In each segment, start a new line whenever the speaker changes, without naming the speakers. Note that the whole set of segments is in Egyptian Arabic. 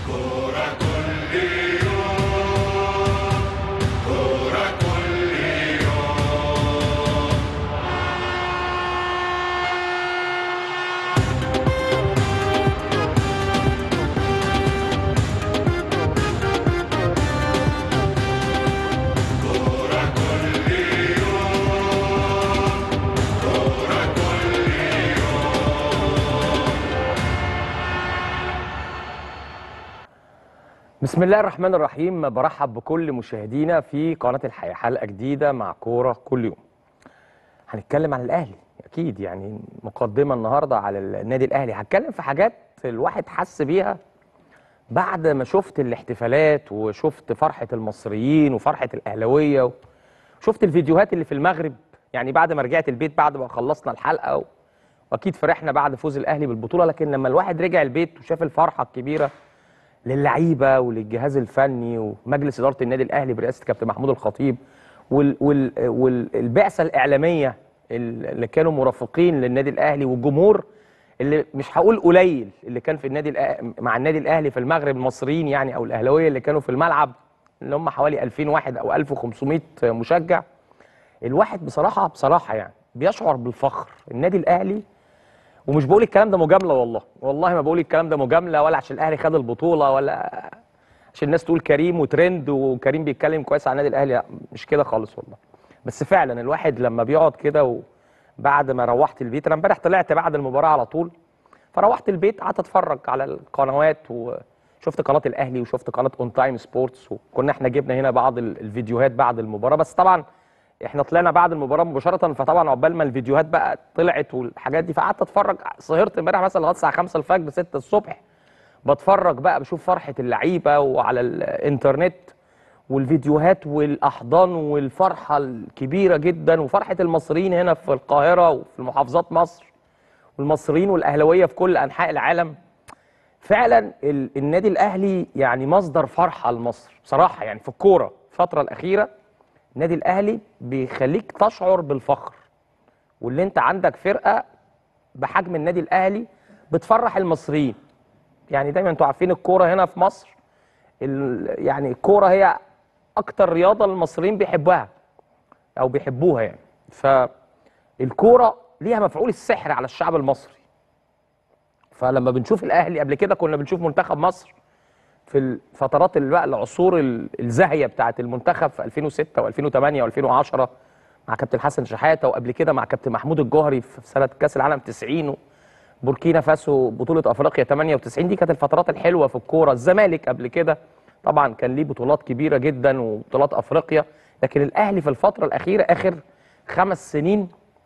بسم الله الرحمن الرحيم برحب بكل مشاهدينا في قناة الحياة حلقة جديدة مع كورة كل يوم هنتكلم عن الأهلي أكيد يعني مقدمة النهاردة على النادي الأهلي هتكلم في حاجات الواحد حس بيها بعد ما شفت الاحتفالات وشفت فرحة المصريين وفرحة الأهلوية وشفت الفيديوهات اللي في المغرب يعني بعد ما رجعت البيت بعد ما خلصنا الحلقة و... واكيد فرحنا بعد فوز الاهلي بالبطوله لكن لما الواحد رجع البيت وشاف الفرحه الكبيره للعيبه وللجهاز الفني ومجلس اداره النادي الاهلي برئاسه كابتن محمود الخطيب وال وال والبعثه الاعلاميه اللي كانوا مرافقين للنادي الاهلي والجمهور اللي مش هقول قليل اللي كان في النادي الأ- مع النادي الاهلي في المغرب المصريين يعني او الاهلاويه اللي كانوا في الملعب اللي هم حوالي 2000 واحد او 1500 مشجع الواحد بصراحه بصراحه يعني بيشعر بالفخر النادي الاهلي ومش بقول الكلام ده مجامله والله والله ما بقول الكلام ده مجامله ولا عشان الاهلي خد البطوله ولا عشان الناس تقول كريم وترند وكريم بيتكلم كويس عن النادي الاهلي لا مش كده خالص والله بس فعلا الواحد لما بيقعد كده وبعد ما روحت البيت انا امبارح طلعت بعد المباراه على طول فروحت البيت قعدت اتفرج على القنوات وشفت قناه الاهلي وشفت قناه اون تايم سبورتس وكنا احنا جبنا هنا بعض ال- الفيديوهات بعد المباراه بس طبعا احنا طلعنا بعد المباراه مباشره فطبعا عقبال ما الفيديوهات بقى طلعت والحاجات دي فقعدت اتفرج سهرت امبارح مثلا لغايه الساعه 5 الفجر 6 الصبح بتفرج بقى بشوف فرحه اللعيبه وعلى الانترنت والفيديوهات والاحضان والفرحه الكبيره جدا وفرحه المصريين هنا في القاهره وفي محافظات مصر والمصريين والاهلاويه في كل انحاء العالم فعلا ال- النادي الاهلي يعني مصدر فرحه لمصر بصراحه يعني في الكوره الفتره الاخيره النادي الاهلي بيخليك تشعر بالفخر واللي انت عندك فرقه بحجم النادي الاهلي بتفرح المصريين يعني دايما انتوا عارفين الكوره هنا في مصر ال- يعني الكوره هي اكتر رياضه المصريين بيحبوها او بيحبوها يعني فالكوره ليها مفعول السحر على الشعب المصري فلما بنشوف الاهلي قبل كده كنا بنشوف منتخب مصر في الفترات اللي بقى العصور ال- الزاهيه بتاعه المنتخب في 2006 و2008 و2010 مع كابتن حسن شحاته وقبل كده مع كابتن محمود الجوهري في سنه كاس العالم 90 بوركينا فاسو بطوله افريقيا 98 دي كانت الفترات الحلوه في الكوره الزمالك قبل كده طبعا كان ليه بطولات كبيره جدا وبطولات افريقيا لكن الاهلي في الفتره الاخيره اخر خمس سنين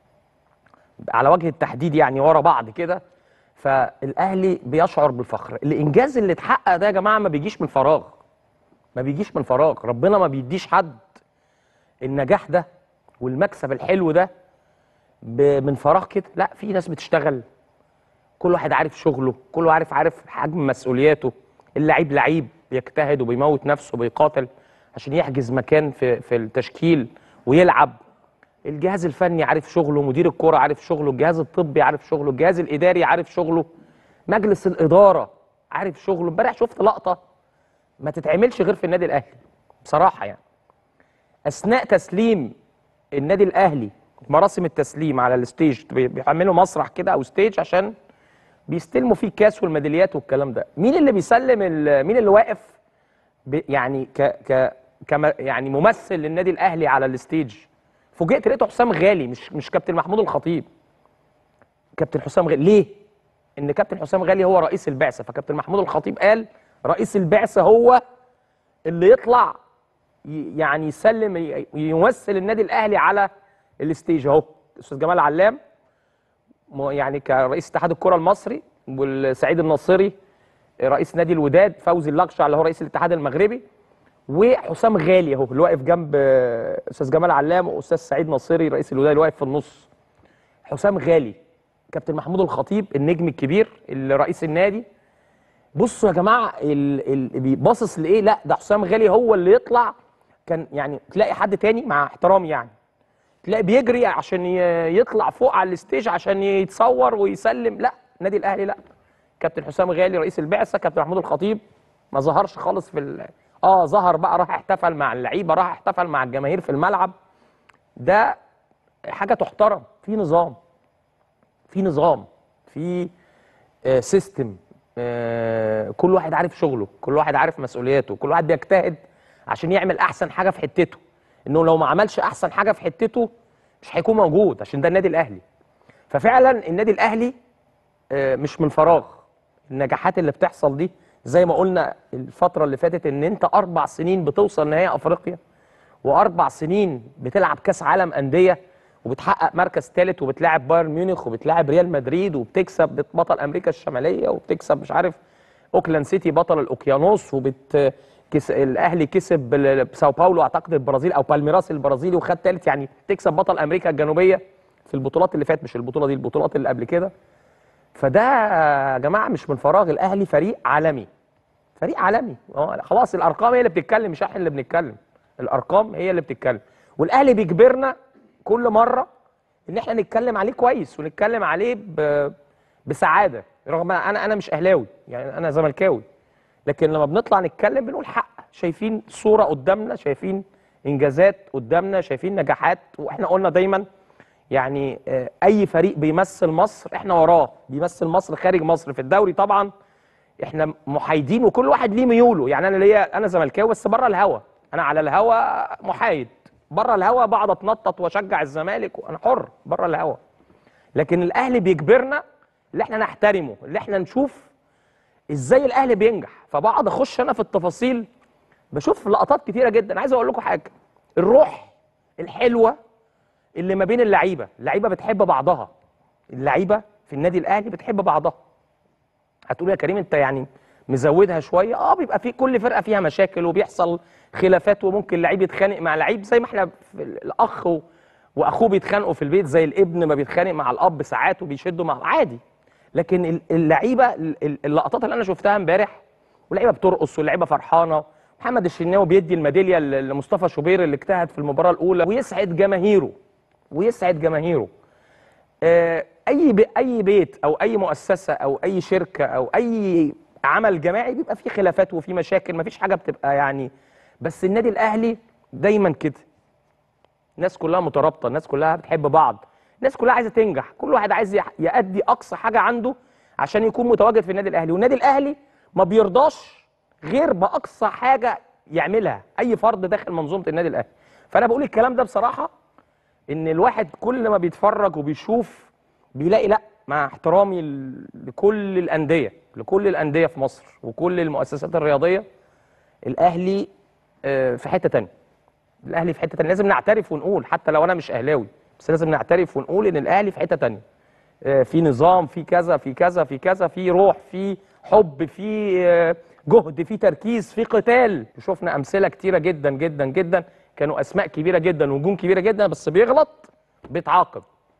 على وجه التحديد يعني ورا بعض كده فالاهلي بيشعر بالفخر الانجاز اللي اتحقق ده يا جماعه ما بيجيش من فراغ ما بيجيش من فراغ ربنا ما بيديش حد النجاح ده والمكسب الحلو ده ب- من فراغ كده لا في ناس بتشتغل كل واحد عارف شغله كل واحد عارف عارف حجم مسؤولياته اللعيب لعيب بيجتهد وبيموت نفسه وبيقاتل عشان يحجز مكان في في التشكيل ويلعب الجهاز الفني عارف شغله مدير الكرة عارف شغله الجهاز الطبي عارف شغله الجهاز الإداري عارف شغله مجلس الإدارة عارف شغله امبارح شفت لقطة ما تتعملش غير في النادي الأهلي بصراحة يعني أثناء تسليم النادي الأهلي مراسم التسليم على الستيج بي- بيعملوا مسرح كده أو ستيج عشان بيستلموا فيه الكاس والميداليات والكلام ده مين اللي بيسلم ال- مين اللي واقف ب- يعني ك ك كما يعني ممثل للنادي الاهلي على الستيج فوجئت لقيته حسام غالي مش مش كابتن محمود الخطيب كابتن حسام غالي ليه ان كابتن حسام غالي هو رئيس البعثه فكابتن محمود الخطيب قال رئيس البعثه هو اللي يطلع ي- يعني يسلم ي- يمثل النادي الاهلي على الستيج اهو الاستاذ جمال علام م- يعني كرئيس اتحاد الكره المصري والسعيد الناصري رئيس نادي الوداد فوزي اللقشع اللي هو رئيس الاتحاد المغربي وحسام غالي اهو اللي واقف جنب آه، استاذ جمال علام واستاذ سعيد ناصري رئيس الوداد اللي واقف في النص حسام غالي كابتن محمود الخطيب النجم الكبير اللي رئيس النادي بصوا يا جماعه اللي بيباصص لايه لا ده حسام غالي هو اللي يطلع كان يعني تلاقي حد تاني مع احترامي يعني تلاقي بيجري عشان ي- يطلع فوق على الستيج عشان يتصور ويسلم لا النادي الاهلي لا كابتن حسام غالي رئيس البعثه كابتن محمود الخطيب ما ظهرش خالص في ال... اه ظهر بقى راح احتفل مع اللعيبه راح احتفل مع الجماهير في الملعب ده حاجه تحترم في نظام في نظام في آه سيستم آه كل واحد عارف شغله كل واحد عارف مسؤولياته كل واحد بيجتهد عشان يعمل احسن حاجه في حتته انه لو ما عملش احسن حاجه في حتته مش هيكون موجود عشان ده النادي الاهلي ففعلا النادي الاهلي آه مش من فراغ النجاحات اللي بتحصل دي زي ما قلنا الفتره اللي فاتت ان انت اربع سنين بتوصل نهائي افريقيا واربع سنين بتلعب كاس عالم انديه وبتحقق مركز ثالث وبتلاعب بايرن ميونخ وبتلاعب ريال مدريد وبتكسب بطل امريكا الشماليه وبتكسب مش عارف اوكلاند سيتي بطل الاوكيانوس وبت كس... الاهلي كسب ساو باولو اعتقد البرازيل او بالميراس البرازيلي وخد ثالث يعني تكسب بطل امريكا الجنوبيه في البطولات اللي فاتت مش البطوله دي البطولات اللي قبل كده فده يا جماعه مش من فراغ الاهلي فريق عالمي فريق عالمي اه خلاص الارقام هي اللي بتتكلم مش احنا اللي بنتكلم الارقام هي اللي بتتكلم والاهلي بيجبرنا كل مره ان احنا نتكلم عليه كويس ونتكلم عليه ب... بسعاده رغم انا انا مش اهلاوي يعني انا زملكاوي لكن لما بنطلع نتكلم بنقول حق شايفين صوره قدامنا شايفين انجازات قدامنا شايفين نجاحات واحنا قلنا دايما يعني اي فريق بيمثل مصر احنا وراه بيمثل مصر خارج مصر في الدوري طبعا احنا محايدين وكل واحد ليه ميوله يعني انا ليا انا زملكاوي بس بره الهوا انا على الهوا محايد بره الهوا بقعد اتنطط واشجع الزمالك وانا حر بره الهوا لكن الاهلي بيجبرنا اللي احنا نحترمه اللي احنا نشوف ازاي الاهلي بينجح فبقعد اخش انا في التفاصيل بشوف لقطات كتيره جدا عايز اقول لكم حاجه الروح الحلوه اللي ما بين اللعيبه اللعيبه بتحب بعضها اللعيبه في النادي الاهلي بتحب بعضها هتقول يا كريم انت يعني مزودها شويه اه بيبقى في كل فرقه فيها مشاكل وبيحصل خلافات وممكن لعيب يتخانق مع لعيب زي ما احنا الاخ واخوه بيتخانقوا في البيت زي الابن ما بيتخانق مع الاب ساعات وبيشدوا مع عادي لكن اللعيبه اللقطات اللي انا شفتها امبارح واللعيبه بترقص واللعيبه فرحانه محمد الشناوي بيدي الميداليه لمصطفى شوبير اللي اجتهد في المباراه الاولى ويسعد جماهيره ويسعد جماهيره آه اي بي اي بيت او اي مؤسسه او اي شركه او اي عمل جماعي بيبقى فيه خلافات وفيه مشاكل مفيش حاجه بتبقى يعني بس النادي الاهلي دايما كده الناس كلها مترابطه الناس كلها بتحب بعض الناس كلها عايزه تنجح كل واحد عايز يأدي اقصى حاجه عنده عشان يكون متواجد في النادي الاهلي والنادي الاهلي ما بيرضاش غير باقصى حاجه يعملها اي فرد داخل منظومه النادي الاهلي فانا بقول الكلام ده بصراحه ان الواحد كل ما بيتفرج وبيشوف بيلاقي لا مع احترامي لكل الانديه لكل الانديه في مصر وكل المؤسسات الرياضيه الاهلي في حته تانية الاهلي في حته تانية لازم نعترف ونقول حتى لو انا مش اهلاوي بس لازم نعترف ونقول ان الاهلي في حته تانية في نظام في كذا في كذا في كذا في روح في حب في جهد في تركيز في قتال شفنا امثله كتيره جدا جدا جدا كانوا اسماء كبيره جدا ونجوم كبيره جدا بس بيغلط بيتعاقب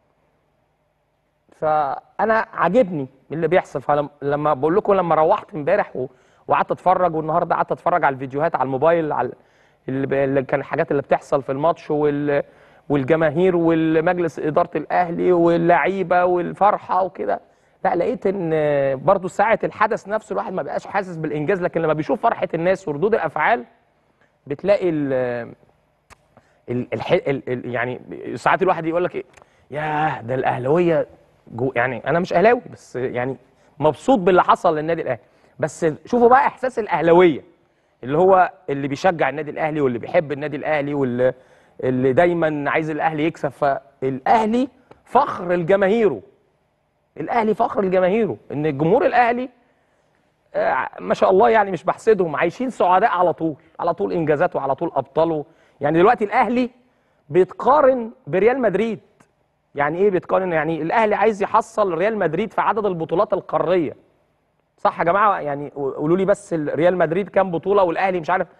فانا عاجبني اللي بيحصل فلما بقول لكم لما روحت امبارح وقعدت اتفرج والنهارده قعدت اتفرج على الفيديوهات على الموبايل على اللي كان الحاجات اللي بتحصل في الماتش وال والجماهير والمجلس اداره الاهلي واللعيبه والفرحه وكده لا لقيت ان برضو ساعه الحدث نفسه الواحد ما بقاش حاسس بالانجاز لكن لما بيشوف فرحه الناس وردود الافعال بتلاقي ال ال ال ال يعني ساعات الواحد يقول لك ايه ياه ده الاهلاويه جو يعني انا مش اهلاوي بس يعني مبسوط باللي حصل للنادي الاهلي بس شوفوا بقى احساس الاهلاويه اللي هو اللي بيشجع النادي الاهلي واللي بيحب النادي الاهلي واللي اللي دايما عايز الاهلي يكسب فالاهلي فخر لجماهيره الاهلي فخر لجماهيره ان الجمهور الاهلي آه ما شاء الله يعني مش بحسدهم عايشين سعداء على طول على طول انجازات وعلى طول ابطاله يعني دلوقتي الاهلي بيتقارن بريال مدريد يعني ايه بيتقارن يعني الاهلي عايز يحصل ريال مدريد في عدد البطولات القاريه صح يا جماعه يعني قولوا لي بس ريال مدريد كام بطوله والاهلي مش عارف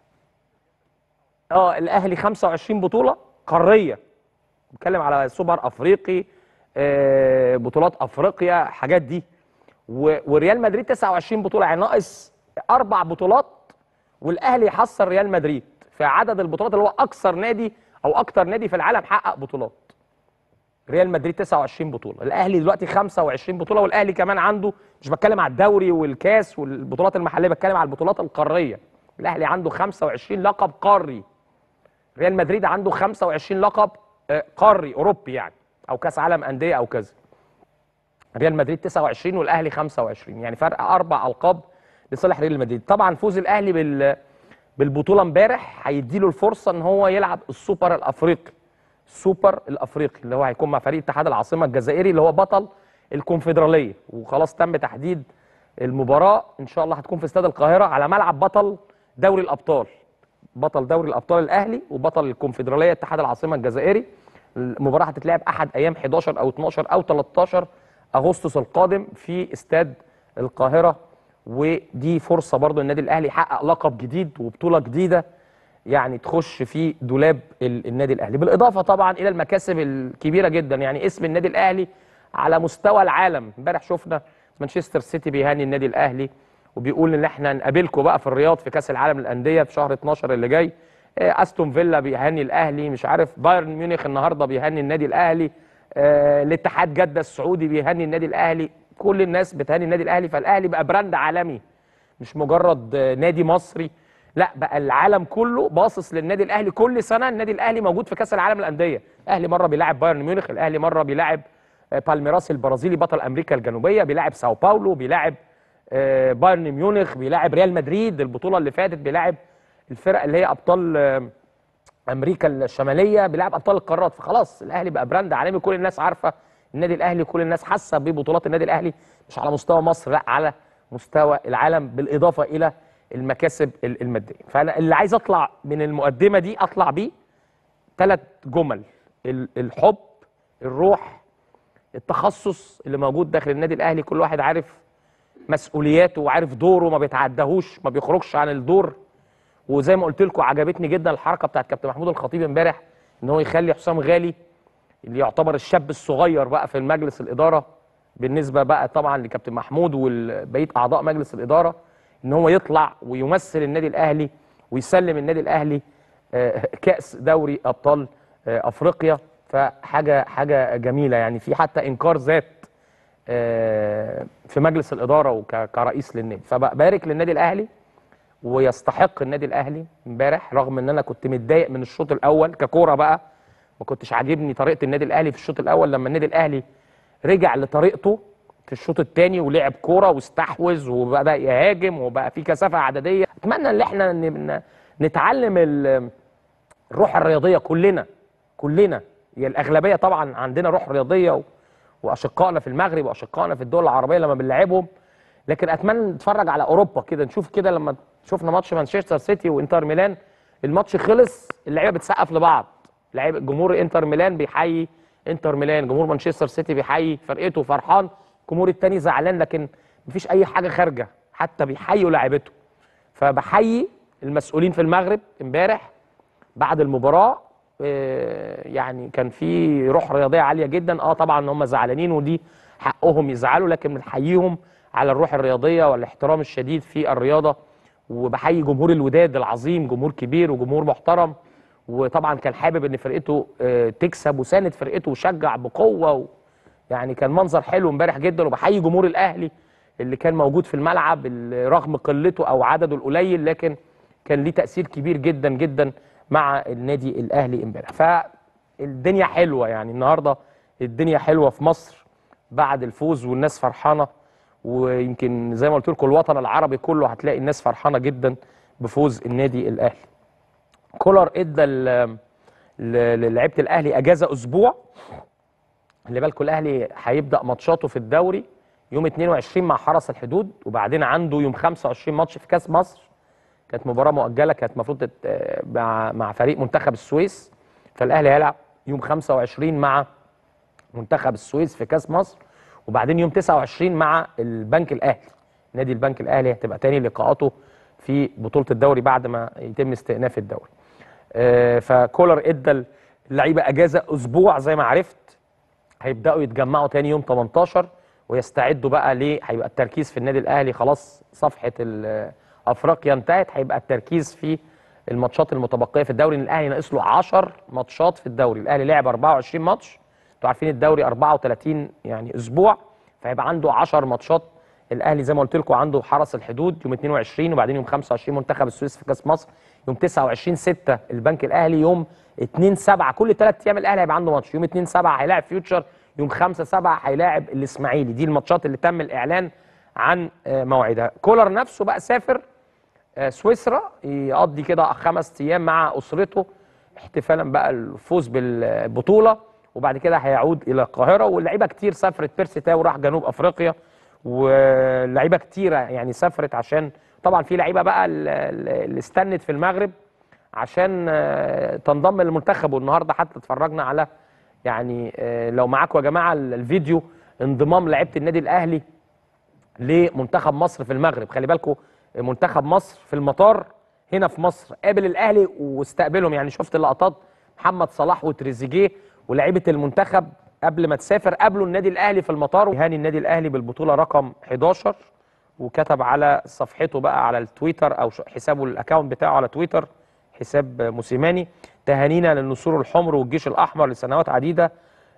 اه الاهلي 25 بطوله قاريه بتكلم على سوبر افريقي آه بطولات افريقيا حاجات دي وريال مدريد 29 بطوله يعني ناقص اربع بطولات والاهلي يحصل ريال مدريد في عدد البطولات اللي هو اكثر نادي او اكثر نادي في العالم حقق بطولات ريال مدريد 29 بطوله الاهلي دلوقتي 25 بطوله والاهلي كمان عنده مش بتكلم على الدوري والكاس والبطولات المحليه بتكلم على البطولات القاريه الاهلي عنده 25 لقب قاري ريال مدريد عنده 25 لقب آه، قاري اوروبي يعني او كاس عالم انديه او كذا ريال مدريد 29 والاهلي 25 يعني فرق اربع القاب لصالح ريال مدريد طبعا فوز الاهلي بال بالبطوله امبارح هيديله الفرصه ان هو يلعب السوبر الافريقي السوبر الافريقي اللي هو هيكون مع فريق اتحاد العاصمه الجزائري اللي هو بطل الكونفدراليه وخلاص تم تحديد المباراه ان شاء الله هتكون في استاد القاهره على ملعب بطل دوري الابطال بطل دوري الابطال الاهلي وبطل الكونفدراليه اتحاد العاصمه الجزائري المباراه هتتلعب احد ايام 11 او 12 او 13 اغسطس القادم في استاد القاهره ودي فرصه برضو النادي الاهلي يحقق لقب جديد وبطوله جديده يعني تخش في دولاب ال- النادي الاهلي بالاضافه طبعا الى المكاسب الكبيره جدا يعني اسم النادي الاهلي على مستوى العالم امبارح شفنا مانشستر سيتي بيهني النادي الاهلي وبيقول ان احنا نقابلكم بقى في الرياض في كاس العالم للانديه في شهر 12 اللي جاي آه، استون فيلا بيهني الاهلي مش عارف بايرن ميونخ النهارده بيهني النادي الاهلي آه، الاتحاد جده السعودي بيهني النادي الاهلي كل الناس بتهني النادي الاهلي فالاهلي بقى براند عالمي مش مجرد آه، نادي مصري لا بقى العالم كله باصص للنادي الاهلي كل سنه النادي الاهلي موجود في كاس العالم للانديه الاهلي مره بيلاعب بايرن ميونخ الاهلي مره بيلاعب آه، بالميراس البرازيلي بطل امريكا الجنوبيه بيلاعب ساو باولو بيلاعب آه، بايرن ميونخ بيلاعب ريال مدريد البطوله اللي فاتت بيلاعب الفرق اللي هي ابطال آه، امريكا الشماليه بيلعب ابطال القارات فخلاص الاهلي بقى براند عالمي كل الناس عارفه النادي الاهلي كل الناس حاسه ببطولات النادي الاهلي مش على مستوى مصر لا على مستوى العالم بالاضافه الى المكاسب ال- الماديه فانا اللي عايز اطلع من المقدمه دي اطلع بيه ثلاث جمل ال- الحب الروح التخصص اللي موجود داخل النادي الاهلي كل واحد عارف مسؤولياته وعارف دوره ما بيتعداهوش ما بيخرجش عن الدور وزي ما قلت لكم عجبتني جدا الحركه بتاعت كابتن محمود الخطيب امبارح ان هو يخلي حسام غالي اللي يعتبر الشاب الصغير بقى في مجلس الاداره بالنسبه بقى طبعا لكابتن محمود وبقيه اعضاء مجلس الاداره ان هو يطلع ويمثل النادي الاهلي ويسلم النادي الاهلي آه، كاس دوري ابطال آه، افريقيا فحاجه حاجه جميله يعني في حتى انكار ذات آه، في مجلس الاداره وكرئيس للنادي فبارك للنادي الاهلي ويستحق النادي الاهلي امبارح رغم ان انا كنت متضايق من الشوط الاول ككوره بقى ما كنتش عاجبني طريقه النادي الاهلي في الشوط الاول لما النادي الاهلي رجع لطريقته في الشوط الثاني ولعب كوره واستحوذ وبدا يهاجم وبقى في كثافه عدديه اتمنى ان احنا ن- ن- نتعلم ال- الروح الرياضيه كلنا كلنا هي الاغلبيه طبعا عندنا روح رياضيه و- واشقائنا في المغرب واشقائنا في الدول العربيه لما بنلعبهم لكن اتمنى نتفرج على اوروبا كده نشوف كده لما شفنا ماتش مانشستر سيتي وانتر ميلان الماتش خلص اللعيبه بتسقف لبعض لعيبه جمهور انتر ميلان بيحيي انتر ميلان جمهور مانشستر سيتي بيحيي فرقته فرحان الجمهور التاني زعلان لكن مفيش اي حاجه خارجه حتى بيحيوا لاعيبته فبحيي المسؤولين في المغرب امبارح بعد المباراه آه، يعني كان في روح رياضيه عاليه جدا اه طبعا هم زعلانين ودي حقهم يزعلوا لكن بنحييهم على الروح الرياضيه والاحترام الشديد في الرياضه وبحيي جمهور الوداد العظيم جمهور كبير وجمهور محترم وطبعا كان حابب ان فرقته آه، تكسب وساند فرقته وشجع بقوه و يعني كان منظر حلو امبارح جدا وبحيي جمهور الاهلي اللي كان موجود في الملعب اللي رغم قلته او عدده القليل لكن كان ليه تاثير كبير جدا جدا مع النادي الاهلي امبارح فالدنيا حلوه يعني النهارده الدنيا حلوه في مصر بعد الفوز والناس فرحانه ويمكن زي ما قلت لكم الوطن العربي كله هتلاقي الناس فرحانه جدا بفوز النادي الاهلي كولر ادى ل- ل- للعيبه الاهلي اجازه اسبوع خلي بالكم الاهلي هيبدا ماتشاته في الدوري يوم 22 مع حرس الحدود وبعدين عنده يوم 25 ماتش في كاس مصر كانت مباراه مؤجله كانت المفروض تت- آه، مع مع فريق منتخب السويس فالاهلي هيلعب يوم 25 مع منتخب السويس في كاس مصر وبعدين يوم 29 مع البنك الاهلي نادي البنك الاهلي هتبقى تاني لقاءاته في بطوله الدوري بعد ما يتم استئناف الدوري آه، فكولر ادى اللعيبه اجازه اسبوع زي ما عرفت هيبداوا يتجمعوا تاني يوم 18 ويستعدوا بقى ليه هيبقى التركيز في النادي الاهلي خلاص صفحه ال- افريقيا انتهت هيبقى التركيز في الماتشات المتبقيه في الدوري ان الاهلي ناقص له 10 ماتشات في الدوري الاهلي لعب 24 ماتش انتوا عارفين الدوري 34 يعني اسبوع فهيبقى عنده 10 ماتشات الاهلي زي ما قلت لكم عنده حرس الحدود يوم 22 وبعدين يوم 25 منتخب السويس في كاس مصر يوم 29 6 البنك الاهلي يوم 2 7 كل ثلاث ايام الاهلي هيبقى عنده ماتش يوم 2 7 هيلاعب فيوتشر يوم 5 7 هيلاعب الاسماعيلي دي الماتشات اللي تم الاعلان عن آه، موعدها كولر نفسه بقى سافر آه، سويسرا يقضي كده خمس ايام مع اسرته احتفالا بقى الفوز بالبطوله وبعد كده هيعود الى القاهره واللعيبه كتير سافرت بيرسي تاو راح جنوب افريقيا واللعيبه كتيره يعني سافرت عشان طبعا في لعيبه بقى ال- ال- اللي استنت في المغرب عشان آه، تنضم للمنتخب والنهارده حتى اتفرجنا على يعني آه، لو معاكم يا جماعه ال- الفيديو انضمام لعيبه النادي الاهلي لمنتخب مصر في المغرب خلي بالكم منتخب مصر في المطار هنا في مصر قابل الاهلي واستقبلهم يعني شفت اللقطات محمد صلاح وتريزيجيه ولاعيبه المنتخب قبل ما تسافر قابلوا النادي الاهلي في المطار وهاني النادي الاهلي بالبطوله رقم 11 وكتب على صفحته بقى على التويتر او ش- حسابه الاكونت بتاعه على تويتر حساب موسيماني تهانينا للنسور الحمر والجيش الاحمر لسنوات عديده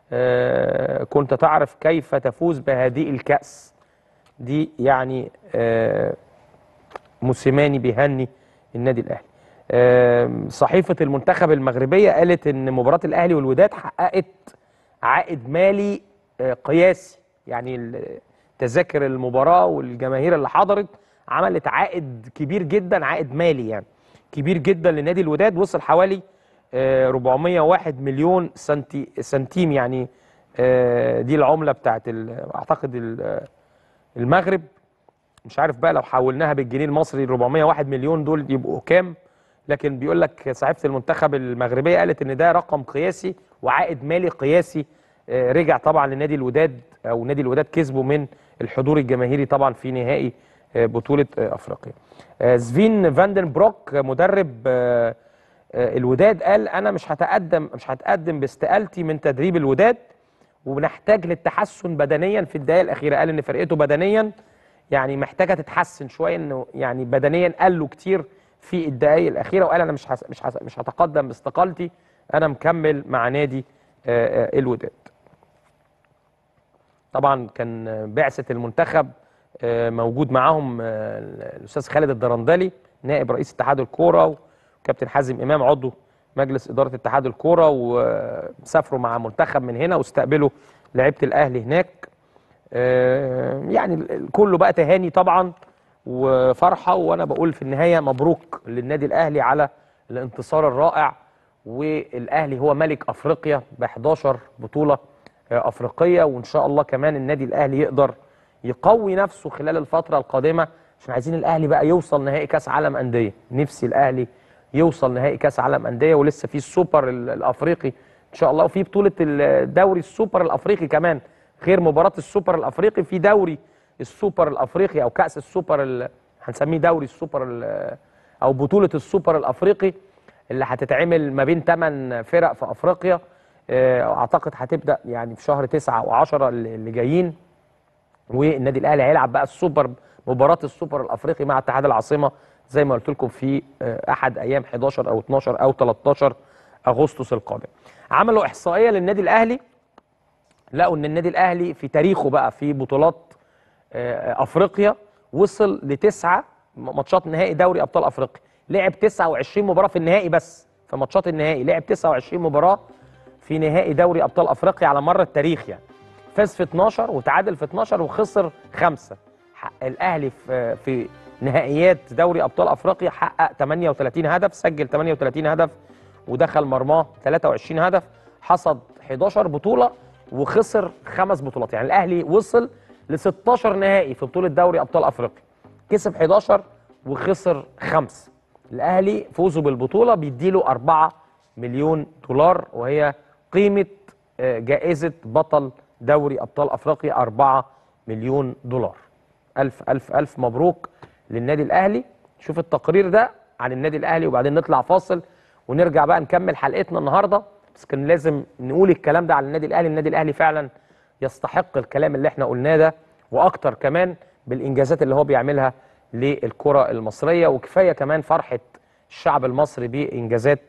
آه، كنت تعرف كيف تفوز بهذه الكأس دي يعني آه، موسيماني بيهني النادي الاهلي آم، صحيفه المنتخب المغربيه قالت ان مباراه الاهلي والوداد حققت عائد مالي آه، قياسي يعني ال- تذاكر المباراه والجماهير اللي حضرت عملت عائد كبير جدا عائد مالي يعني كبير جدا لنادي الوداد وصل حوالي آه، 401 مليون سنتي سنتيم يعني آه، دي العمله بتاعت ال- اعتقد ال- المغرب مش عارف بقى لو حولناها بالجنيه المصري ال 401 مليون دول يبقوا كام لكن بيقول لك صحيفه المنتخب المغربيه قالت ان ده رقم قياسي وعائد مالي قياسي آه، رجع طبعا لنادي الوداد او نادي الوداد كسبه من الحضور الجماهيري طبعا في نهائي آه، بطوله آه، افريقيا آه، سفين فاندن بروك آه، مدرب آه، آه، الوداد قال انا مش هتقدم مش هتقدم باستقالتي من تدريب الوداد وبنحتاج للتحسن بدنيا في الدقائق الاخيره قال ان فرقته بدنيا يعني محتاجه تتحسن شويه انه يعني بدنيا قال له كتير في الدقائق الاخيره وقال انا مش هس- مش هس- مش هتقدم باستقالتي انا مكمل مع نادي آه، آه، الوداد طبعا كان آه، بعثه المنتخب آه، موجود معاهم آه، الاستاذ خالد الدرندلي نائب رئيس اتحاد الكوره وكابتن حازم امام عضو مجلس اداره اتحاد الكوره وسافروا مع منتخب من هنا واستقبلوا لعيبه الاهلي هناك آه، يعني ال- ال- كله بقى تهاني طبعا وفرحه وانا بقول في النهايه مبروك للنادي الاهلي على الانتصار الرائع والاهلي هو ملك افريقيا ب 11 بطوله آه، افريقيه وان شاء الله كمان النادي الاهلي يقدر يقوي نفسه خلال الفتره القادمه عشان عايزين الاهلي بقى يوصل نهائي كاس عالم انديه نفسي الاهلي يوصل نهائي كاس عالم انديه ولسه في السوبر ال- الافريقي ان شاء الله وفي بطوله الدوري السوبر الافريقي كمان غير مباراه السوبر الافريقي في دوري السوبر الافريقي او كاس السوبر ال- هنسميه دوري السوبر ال- او بطوله السوبر الافريقي اللي هتتعمل ما بين 8 فرق في افريقيا آه، اعتقد هتبدا يعني في شهر 9 و10 اللي اللي جايين والنادي الاهلي هيلعب بقى السوبر مباراه السوبر الافريقي مع اتحاد العاصمه زي ما قلت لكم في آه، احد ايام 11 او 12 او 13 اغسطس القادم. عملوا احصائيه للنادي الاهلي لقوا ان النادي الاهلي في تاريخه بقى في بطولات آه، افريقيا وصل لتسعه ماتشات نهائي دوري ابطال افريقيا لعب 29 مباراه في النهائي بس في ماتشات النهائي لعب 29 مباراه في نهائي دوري ابطال افريقيا على مر التاريخ يعني فاز في 12 وتعادل في 12 وخسر خمسه حق الاهلي في في نهائيات دوري ابطال افريقيا حقق 38 هدف سجل 38 هدف ودخل مرماه 23 هدف حصد 11 بطوله وخسر خمس بطولات يعني الاهلي وصل ل 16 نهائي في بطوله دوري ابطال افريقيا كسب 11 وخسر خمسه الاهلي فوزه بالبطوله بيديله 4 مليون دولار وهي قيمه آه، جائزه بطل دوري ابطال افريقيا 4 مليون دولار الف الف الف مبروك للنادي الاهلي شوف التقرير ده عن النادي الاهلي وبعدين نطلع فاصل ونرجع بقى نكمل حلقتنا النهارده بس كان لازم نقول الكلام ده على النادي الاهلي النادي الاهلي فعلا يستحق الكلام اللي احنا قلناه ده واكتر كمان بالانجازات اللي هو بيعملها للكره المصريه وكفايه كمان فرحه الشعب المصري بانجازات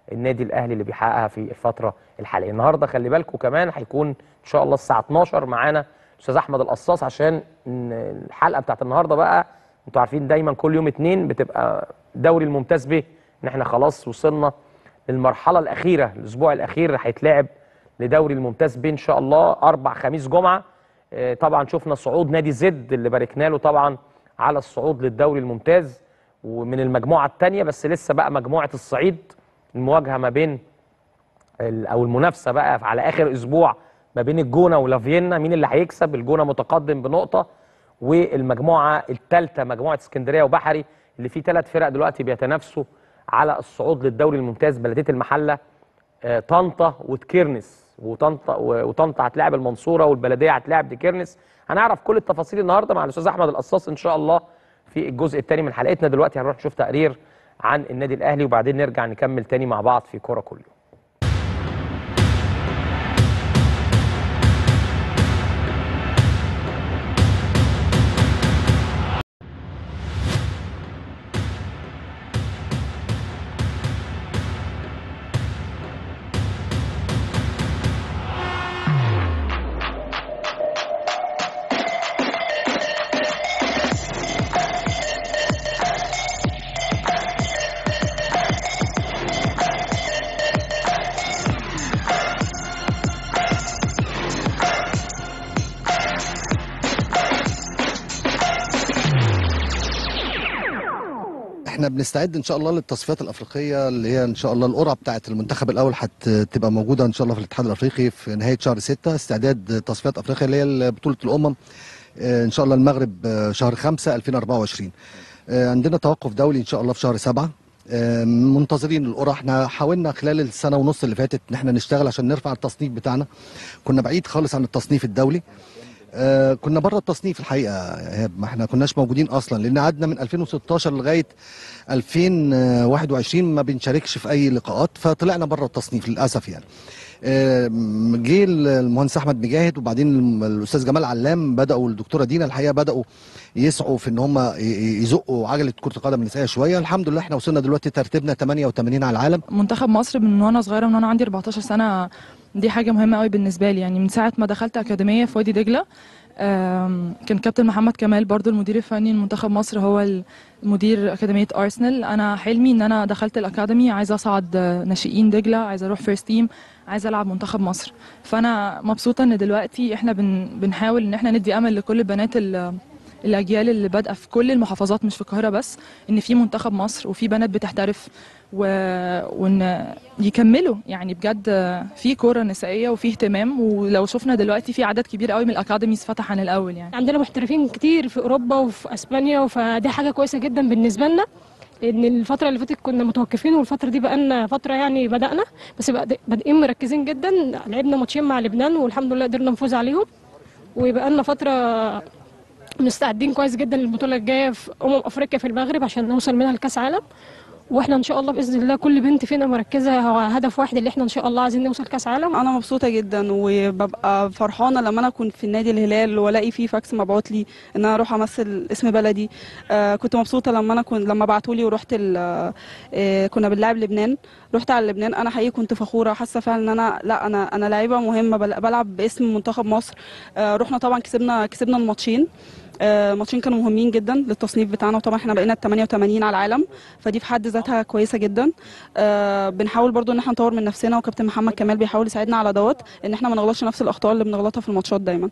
النادي الاهلي اللي بيحققها في الفتره الحاليه النهارده خلي بالكم كمان هيكون ان شاء الله الساعه 12 معانا استاذ احمد القصاص عشان الحلقه بتاعت النهارده بقى انتوا عارفين دايما كل يوم اتنين بتبقى دوري الممتاز به ان احنا خلاص وصلنا للمرحله الاخيره الاسبوع الاخير هيتلعب لدوري الممتاز به ان شاء الله اربع خميس جمعه اه طبعا شفنا صعود نادي زد اللي باركنا له طبعا على الصعود للدوري الممتاز ومن المجموعه الثانيه بس لسه بقى مجموعه الصعيد المواجهه ما بين او المنافسه بقى على اخر اسبوع ما بين الجونه ولافيينا مين اللي هيكسب الجونه متقدم بنقطه والمجموعه الثالثه مجموعه اسكندريه وبحري اللي فيه ثلاث فرق دلوقتي بيتنافسوا على الصعود للدوري الممتاز بلديه المحله آه طنطا وتكيرنس وطنطا وطنطا هتلاعب المنصوره والبلديه هتلاعب ديكيرنس هنعرف كل التفاصيل النهارده مع الاستاذ احمد القصاص ان شاء الله في الجزء الثاني من حلقتنا دلوقتي هنروح نشوف تقرير عن النادي الاهلي وبعدين نرجع نكمل تاني مع بعض في كوره كل يوم
احنا بنستعد ان شاء الله للتصفيات الافريقيه اللي هي ان شاء الله القرعه بتاعه المنتخب الاول هتبقى موجوده ان شاء الله في الاتحاد الافريقي في نهايه شهر 6 استعداد تصفيات افريقيا اللي هي بطوله الامم ان شاء الله المغرب شهر 5 2024 عندنا توقف دولي ان شاء الله في شهر 7 منتظرين القرعه احنا حاولنا خلال السنه ونص اللي فاتت ان احنا نشتغل عشان نرفع التصنيف بتاعنا كنا بعيد خالص عن التصنيف الدولي آه كنا بره التصنيف الحقيقه ما احنا كناش موجودين اصلا لان قعدنا من 2016 لغايه 2021 ما بنشاركش في اي لقاءات فطلعنا بره التصنيف للاسف يعني آه جه المهندس احمد مجاهد وبعدين الاستاذ جمال علام بداوا الدكتوره دينا الحقيقه بداوا يسعوا في ان هم يزقوا عجله كره القدم النسائيه شويه الحمد لله احنا وصلنا دلوقتي ترتيبنا 88 على العالم
منتخب مصر من وانا صغيره من وانا عندي 14 سنه دي حاجه مهمه قوي بالنسبه لي يعني من ساعه ما دخلت اكاديميه في وادي دجله كان كابتن محمد كمال برضو المدير الفني لمنتخب مصر هو المدير اكاديميه ارسنال انا حلمي ان انا دخلت الاكاديمي عايزه اصعد ناشئين دجله عايزه اروح فيرست تيم عايزه العب منتخب مصر فانا مبسوطه ان دلوقتي احنا بن بنحاول ان احنا ندي امل لكل البنات الاجيال اللي بادئه في كل المحافظات مش في القاهره بس ان في منتخب مصر وفي بنات بتحترف و... وان يكملوا يعني بجد في كوره نسائيه وفي اهتمام ولو شفنا دلوقتي في عدد كبير قوي من الاكاديميز فتح عن الاول يعني
عندنا محترفين كتير في اوروبا وفي اسبانيا فدي حاجه كويسه جدا بالنسبه لنا لان الفتره اللي فاتت كنا متوقفين والفتره دي بقالنا فتره يعني بدانا بس بادئين مركزين جدا لعبنا ماتشين مع لبنان والحمد لله قدرنا نفوز عليهم وبقالنا فتره مستعدين كويس جدا للبطوله الجايه في امم افريقيا في المغرب عشان نوصل منها لكاس عالم واحنا ان شاء الله باذن الله كل بنت فينا مركزه هو هدف واحد اللي احنا ان شاء الله عايزين نوصل كاس عالم
انا مبسوطه جدا وببقى فرحانه لما انا اكون في النادي الهلال والاقي فيه فاكس مبعوت لي ان انا اروح امثل اسم بلدي آه كنت مبسوطه لما انا كنت لما بعتوا لي ورحت آه كنا بنلعب لبنان رحت على لبنان انا حقيقي كنت فخوره حاسه فعلا ان انا لا انا انا لعيبه مهمه بلعب باسم منتخب مصر آه رحنا طبعا كسبنا كسبنا الماتشين الماتشين كانوا مهمين جدا للتصنيف بتاعنا وطبعا احنا بقينا 88 على العالم فدي في حد ذاتها كويسه جدا آه بنحاول برضو ان احنا نطور من نفسنا وكابتن محمد كمال بيحاول يساعدنا على دوت ان احنا ما نغلطش نفس الاخطاء اللي بنغلطها في الماتشات دايما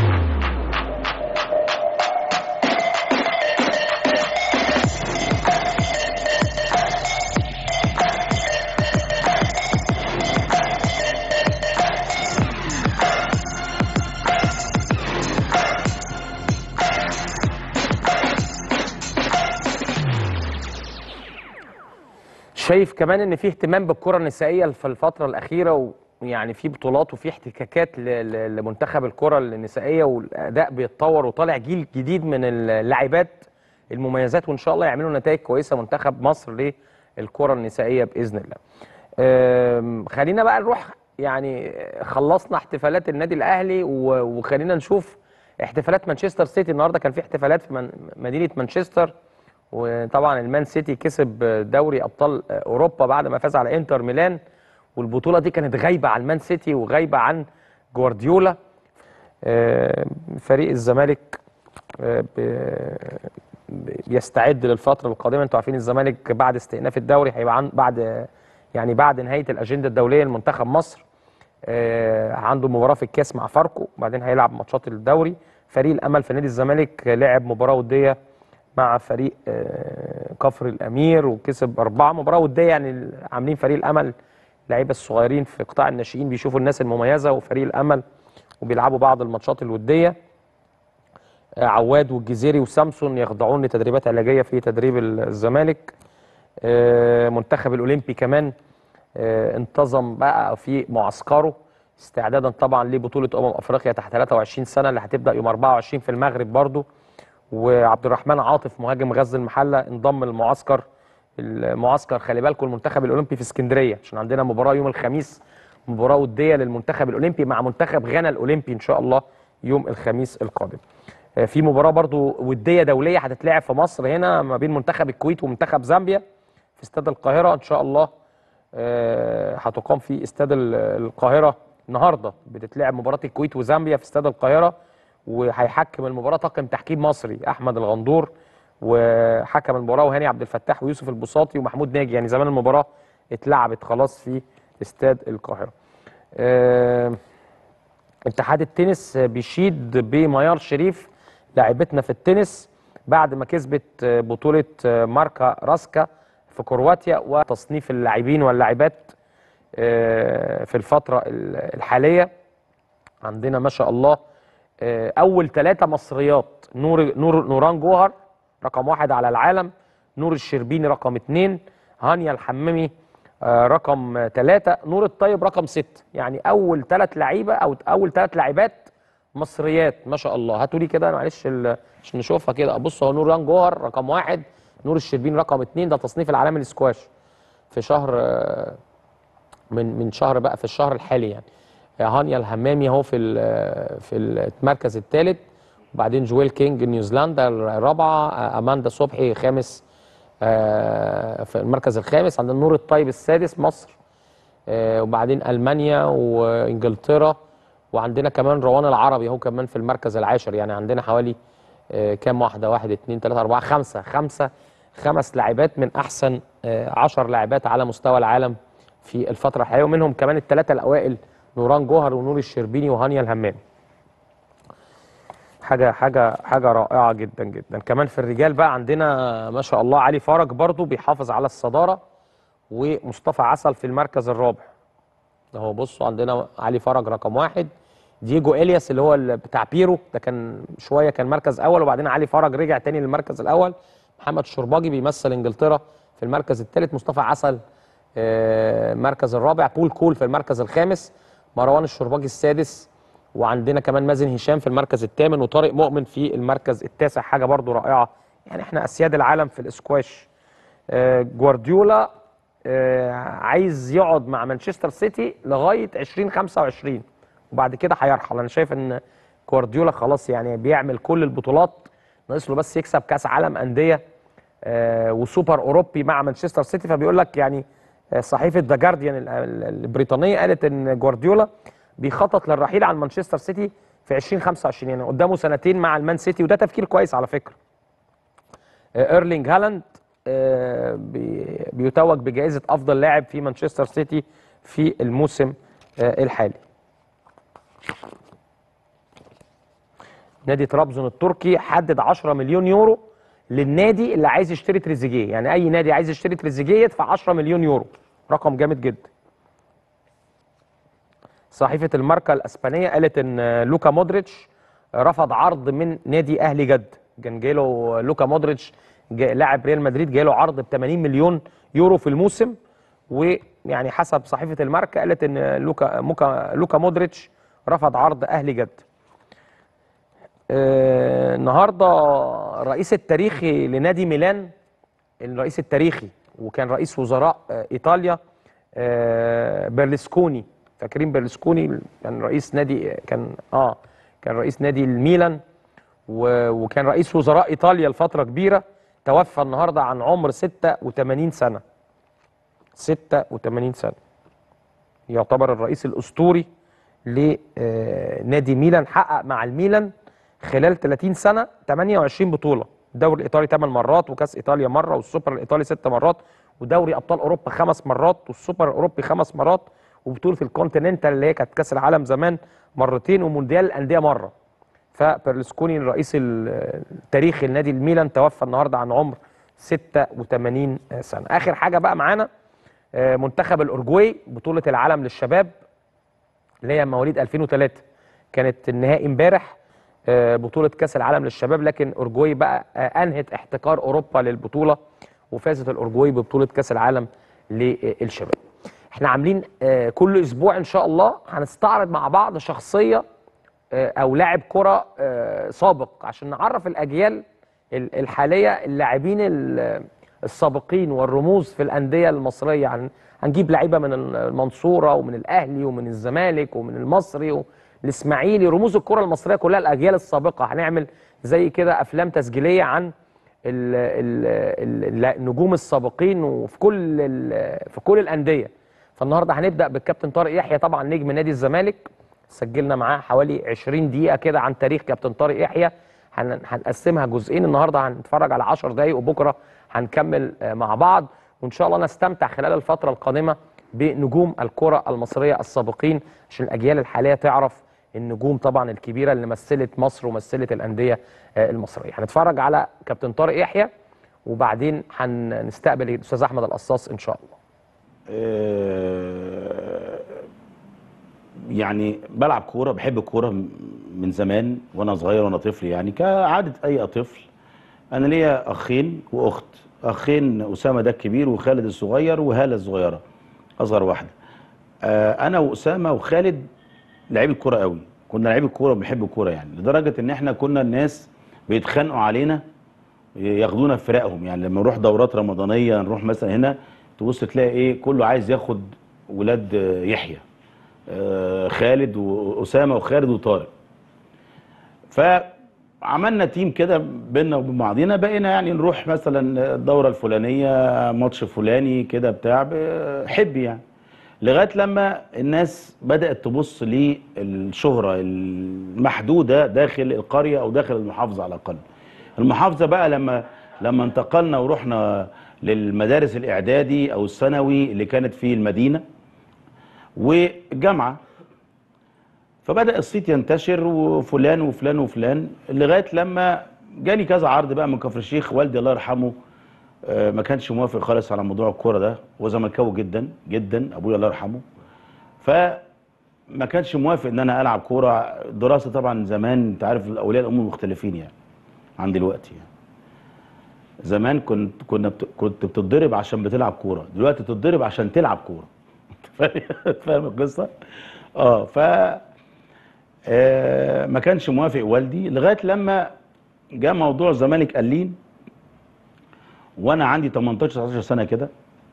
شايف كمان ان في اهتمام بالكره النسائيه في الفتره الاخيره ويعني في بطولات وفي احتكاكات ل- ل- لمنتخب الكره النسائيه والاداء بيتطور وطالع جيل جديد من اللاعبات المميزات وان شاء الله يعملوا نتائج كويسه منتخب مصر للكره النسائيه باذن الله. أم، خلينا بقى نروح يعني خلصنا احتفالات النادي الاهلي و- وخلينا نشوف احتفالات مانشستر سيتي النهارده كان في احتفالات في من- مدينه مانشستر وطبعا المان سيتي كسب دوري ابطال اوروبا بعد ما فاز على انتر ميلان والبطوله دي كانت غايبه عن المان سيتي وغايبه عن جوارديولا آه، فريق الزمالك آه، ب- ب- بيستعد للفتره القادمه انتوا عارفين الزمالك بعد استئناف الدوري هيبقى عن بعد يعني بعد نهايه الاجنده الدوليه لمنتخب مصر آه، عنده مباراه في الكاس مع فاركو وبعدين هيلعب ماتشات الدوري فريق الامل في نادي الزمالك لعب مباراه وديه مع فريق آه، كفر الامير وكسب اربعه مباراه وديه يعني عاملين فريق الامل اللعيبه الصغيرين في قطاع الناشئين بيشوفوا الناس المميزه وفريق الامل وبيلعبوا بعض الماتشات الوديه آه، عواد والجزيري وسامسون يخضعون لتدريبات علاجيه في تدريب الزمالك آه، منتخب الاولمبي كمان آه، انتظم بقى في معسكره استعدادا طبعا لبطوله امم افريقيا تحت 23 سنه اللي هتبدا يوم 24 في المغرب برضو وعبد الرحمن عاطف مهاجم غزل المحله انضم للمعسكر المعسكر خلي بالكم المنتخب الاولمبي في اسكندريه عشان عندنا مباراه يوم الخميس مباراه وديه للمنتخب الاولمبي مع منتخب غانا الاولمبي ان شاء الله يوم الخميس القادم آه، في مباراه برضو وديه دوليه هتتلعب في مصر هنا ما بين منتخب الكويت ومنتخب زامبيا في استاد القاهره ان شاء الله آه، هتقام في استاد ال- القاهره النهارده بتتلعب مباراه الكويت وزامبيا في استاد القاهره وهيحكم المباراه طاقم تحكيم مصري احمد الغندور وحكم المباراه وهاني عبد الفتاح ويوسف البساطي ومحمود ناجي يعني زمان المباراه اتلعبت خلاص في استاد القاهره. آه، اتحاد التنس بيشيد بميار شريف لاعبتنا في التنس بعد ما كسبت بطولة ماركا راسكا في كرواتيا وتصنيف اللاعبين واللاعبات آه، في الفترة الحالية عندنا ما شاء الله آه، أول ثلاثة مصريات نور نور نوران جوهر رقم واحد على العالم نور الشربيني رقم اثنين هانيا الحمامي آه، رقم ثلاثة نور الطيب رقم ستة يعني أول ثلاث لعيبة أو أول ثلاث لاعبات مصريات ما شاء الله هاتوا لي كده معلش ال- عشان نشوفها كده بص هو نور ران جوهر رقم واحد نور الشربين رقم اثنين ده تصنيف العالمي للسكواش في شهر آه، من من شهر بقى في الشهر الحالي يعني هانيا الهمامي اهو في ال- في المركز الثالث وبعدين جويل كينج نيوزيلندا الرابعه آه، اماندا صبحي خامس آه، في المركز الخامس عندنا نور الطيب السادس مصر آه، وبعدين المانيا وانجلترا وعندنا كمان روان العربي اهو كمان في المركز العاشر يعني عندنا حوالي آه، كام واحده واحد اتنين تلاته اربعه خمسه خمسه خمس لاعبات من احسن آه، عشر لاعبات على مستوى العالم في الفتره الحاليه ومنهم كمان الثلاثه الاوائل نوران جوهر ونور الشربيني وهانيا الهمامي حاجه حاجه حاجه رائعه جدا جدا كمان في الرجال بقى عندنا ما شاء الله علي فرج برضو بيحافظ على الصداره ومصطفى عسل في المركز الرابع اهو بصوا عندنا علي فرج رقم واحد دييجو الياس اللي هو ال- بتاع بيرو ده كان شويه كان مركز اول وبعدين علي فرج رجع تاني للمركز الاول محمد الشرباجي بيمثل انجلترا في المركز الثالث مصطفى عسل آه، المركز الرابع بول كول في المركز الخامس مروان الشرباجي السادس وعندنا كمان مازن هشام في المركز الثامن وطارق مؤمن في المركز التاسع حاجه برضو رائعه يعني احنا اسياد العالم في الاسكواش آه، جوارديولا آه، عايز يقعد مع مانشستر سيتي لغايه 2025 وبعد كده هيرحل انا شايف ان جوارديولا خلاص يعني بيعمل كل البطولات ناقص له بس يكسب كاس عالم انديه آه، وسوبر اوروبي مع مانشستر سيتي فبيقول لك يعني آه، صحيفه ذا جارديان البريطانيه قالت ان جوارديولا بيخطط للرحيل عن مانشستر سيتي في 2025 يعني قدامه سنتين مع المان سيتي وده تفكير كويس على فكره آه، ايرلينج هالاند آه، بي- بيتوج بجائزه افضل لاعب في مانشستر سيتي في الموسم آه، الحالي نادي طرابزون التركي حدد 10 مليون يورو للنادي اللي عايز يشتري تريزيجيه يعني اي نادي عايز يشتري تريزيجيه يدفع 10 مليون يورو رقم جامد جدا صحيفه الماركا الاسبانيه قالت ان لوكا مودريتش رفض عرض من نادي اهلي جد كان جاله لوكا مودريتش جا- لاعب ريال مدريد جاله عرض ب 80 مليون يورو في الموسم ويعني حسب صحيفه الماركا قالت ان لوكا موكا لوكا مودريتش رفض عرض اهلي جد آه، النهارده الرئيس التاريخي لنادي ميلان الرئيس التاريخي وكان رئيس وزراء آه، ايطاليا آه، بيرلسكوني فاكرين بيرلسكوني كان رئيس نادي كان اه كان رئيس نادي الميلان و- وكان رئيس وزراء ايطاليا لفتره كبيره توفى النهارده عن عمر 86 سنه 86 سنه يعتبر الرئيس الاسطوري لنادي ميلان حقق مع الميلان خلال 30 سنه 28 بطوله الدوري الايطالي 8 مرات وكاس ايطاليا مره والسوبر الايطالي 6 مرات ودوري ابطال اوروبا خمس مرات والسوبر الاوروبي خمس مرات وبطوله الكونتيننتال اللي هي كانت كاس العالم زمان مرتين ومونديال الانديه مره فبرلسكوني الرئيس التاريخي لنادي الميلان توفى النهارده عن عمر 86 سنه اخر حاجه بقى معانا آه، منتخب الاورجواي بطوله العالم للشباب اللي هي مواليد 2003 كانت النهائي امبارح آه، بطوله كاس العالم للشباب لكن اورجواي بقى آه، انهت احتكار اوروبا للبطوله وفازت الاورجواي ببطوله كاس العالم للشباب احنا عاملين آه، كل اسبوع ان شاء الله هنستعرض مع بعض شخصيه آه، او لاعب كره آه، سابق عشان نعرف الاجيال ال- الحاليه اللاعبين ال- السابقين والرموز في الانديه المصريه هن- هنجيب لعيبه من المنصوره ومن الاهلي ومن الزمالك ومن المصري والاسماعيلي رموز الكره المصريه كلها الاجيال السابقه هنعمل زي كده افلام تسجيليه عن ال ال ال النجوم السابقين وفي كل ال- في كل الانديه فالنهارده هنبدا بالكابتن طارق يحيى طبعا نجم نادي الزمالك سجلنا معاه حوالي 20 دقيقه كده عن تاريخ كابتن طارق يحيى هن- هنقسمها جزئين النهارده هنتفرج على 10 دقائق وبكره هنكمل آه، مع بعض وان شاء الله نستمتع خلال الفتره القادمه بنجوم الكره المصريه السابقين عشان الاجيال الحاليه تعرف النجوم طبعا الكبيره اللي مثلت مصر ومثلت الانديه آه، المصريه هنتفرج على كابتن طارق يحيى وبعدين هنستقبل الاستاذ احمد القصاص ان شاء الله
آه، يعني بلعب كوره بحب الكوره م- من زمان وانا صغير وانا طفل يعني كعاده اي طفل انا ليا اخين واخت اخين اسامه ده الكبير وخالد الصغير وهاله الصغيره اصغر واحده آه، انا واسامه وخالد لعيب الكوره قوي كنا لعيب الكوره وبنحب الكوره يعني لدرجه ان احنا كنا الناس بيتخانقوا علينا ياخدونا في فرقهم يعني لما نروح دورات رمضانيه نروح مثلا هنا تبص تلاقي ايه كله عايز ياخد ولاد آه، يحيى آه، خالد واسامه وخالد وطارق فعملنا تيم كده بينا وبين بعضينا بقينا يعني نروح مثلا الدوره الفلانيه ماتش فلاني كده بتاع بحب يعني لغايه لما الناس بدات تبص للشهره المحدوده داخل القريه او داخل المحافظه على الاقل المحافظه بقى لما لما انتقلنا ورحنا للمدارس الاعدادي او الثانوي اللي كانت في المدينه والجامعه فبدا الصيت ينتشر وفلان وفلان وفلان لغايه لما جالي كذا عرض بقى من كفر الشيخ والدي الله يرحمه آه، ما كانش موافق خالص على موضوع الكوره ده هو زملكاوي جدا جدا ابويا الله يرحمه فما كانش موافق ان انا العب كوره دراسه طبعا زمان انت عارف اولياء الامور مختلفين يعني عن دلوقتي يعني زمان كنت كنا بت... كنت بتتضرب عشان بتلعب كوره دلوقتي بتتضرب عشان تلعب كوره فاهم فاهم القصه اه ف آه ما كانش موافق والدي لغايه لما جاء موضوع الزمالك قلين وانا عندي 18 19 سنه كده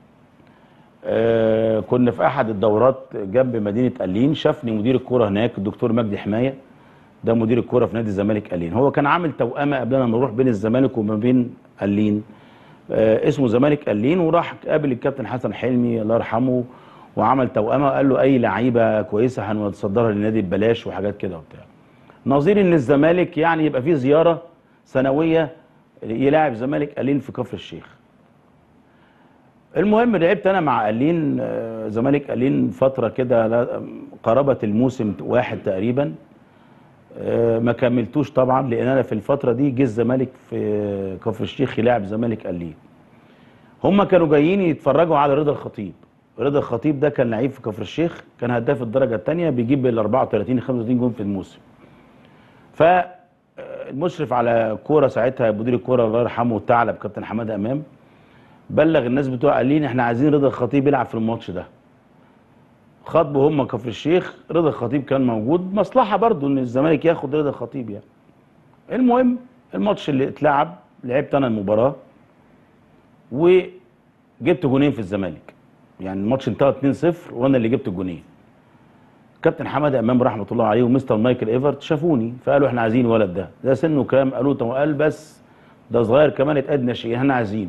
آه كنا في احد الدورات جنب مدينه قلين شافني مدير الكوره هناك الدكتور مجدي حمايه ده مدير الكوره في نادي الزمالك قلين هو كان عامل توأمه قبلنا ما نروح بين الزمالك وما بين قلين آه اسمه زمالك قلين وراح قابل الكابتن حسن حلمي الله يرحمه وعمل توأمه وقال له اي لعيبه كويسه هنصدرها للنادي ببلاش وحاجات كده وبتاع نظير ان الزمالك يعني يبقى فيه زياره سنويه يلاعب الزمالك قلين في كفر الشيخ المهم لعبت انا مع قلين آه، زمالك قلين فتره كده لا- قرابه الموسم واحد تقريبا آه، ما كملتوش طبعا لان انا في الفتره دي جه الزمالك في كفر الشيخ يلاعب زمالك قلين هم كانوا جايين يتفرجوا على رضا الخطيب رضا الخطيب ده كان لعيب في كفر الشيخ كان هداف الدرجه الثانيه بيجيب ال 34 35 جون في الموسم فالمشرف على كوره ساعتها مدير الكوره الله يرحمه الثعلب كابتن حماده امام بلغ الناس بتوع قالين احنا عايزين رضا الخطيب يلعب في الماتش ده خاطبوا هم كفر الشيخ رضا الخطيب كان موجود مصلحه برضو ان الزمالك ياخد رضا الخطيب يعني المهم الماتش اللي اتلعب لعبت انا المباراه وجبت جونين في الزمالك يعني الماتش انتهى 2-0 وانا اللي جبت الجونين كابتن حماده امام رحمه الله عليه ومستر مايكل ايفرت شافوني فقالوا احنا عايزين الولد ده ده سنه كام قالوا طب قال بس ده صغير كمان اتقاد ناشئين احنا عايزينه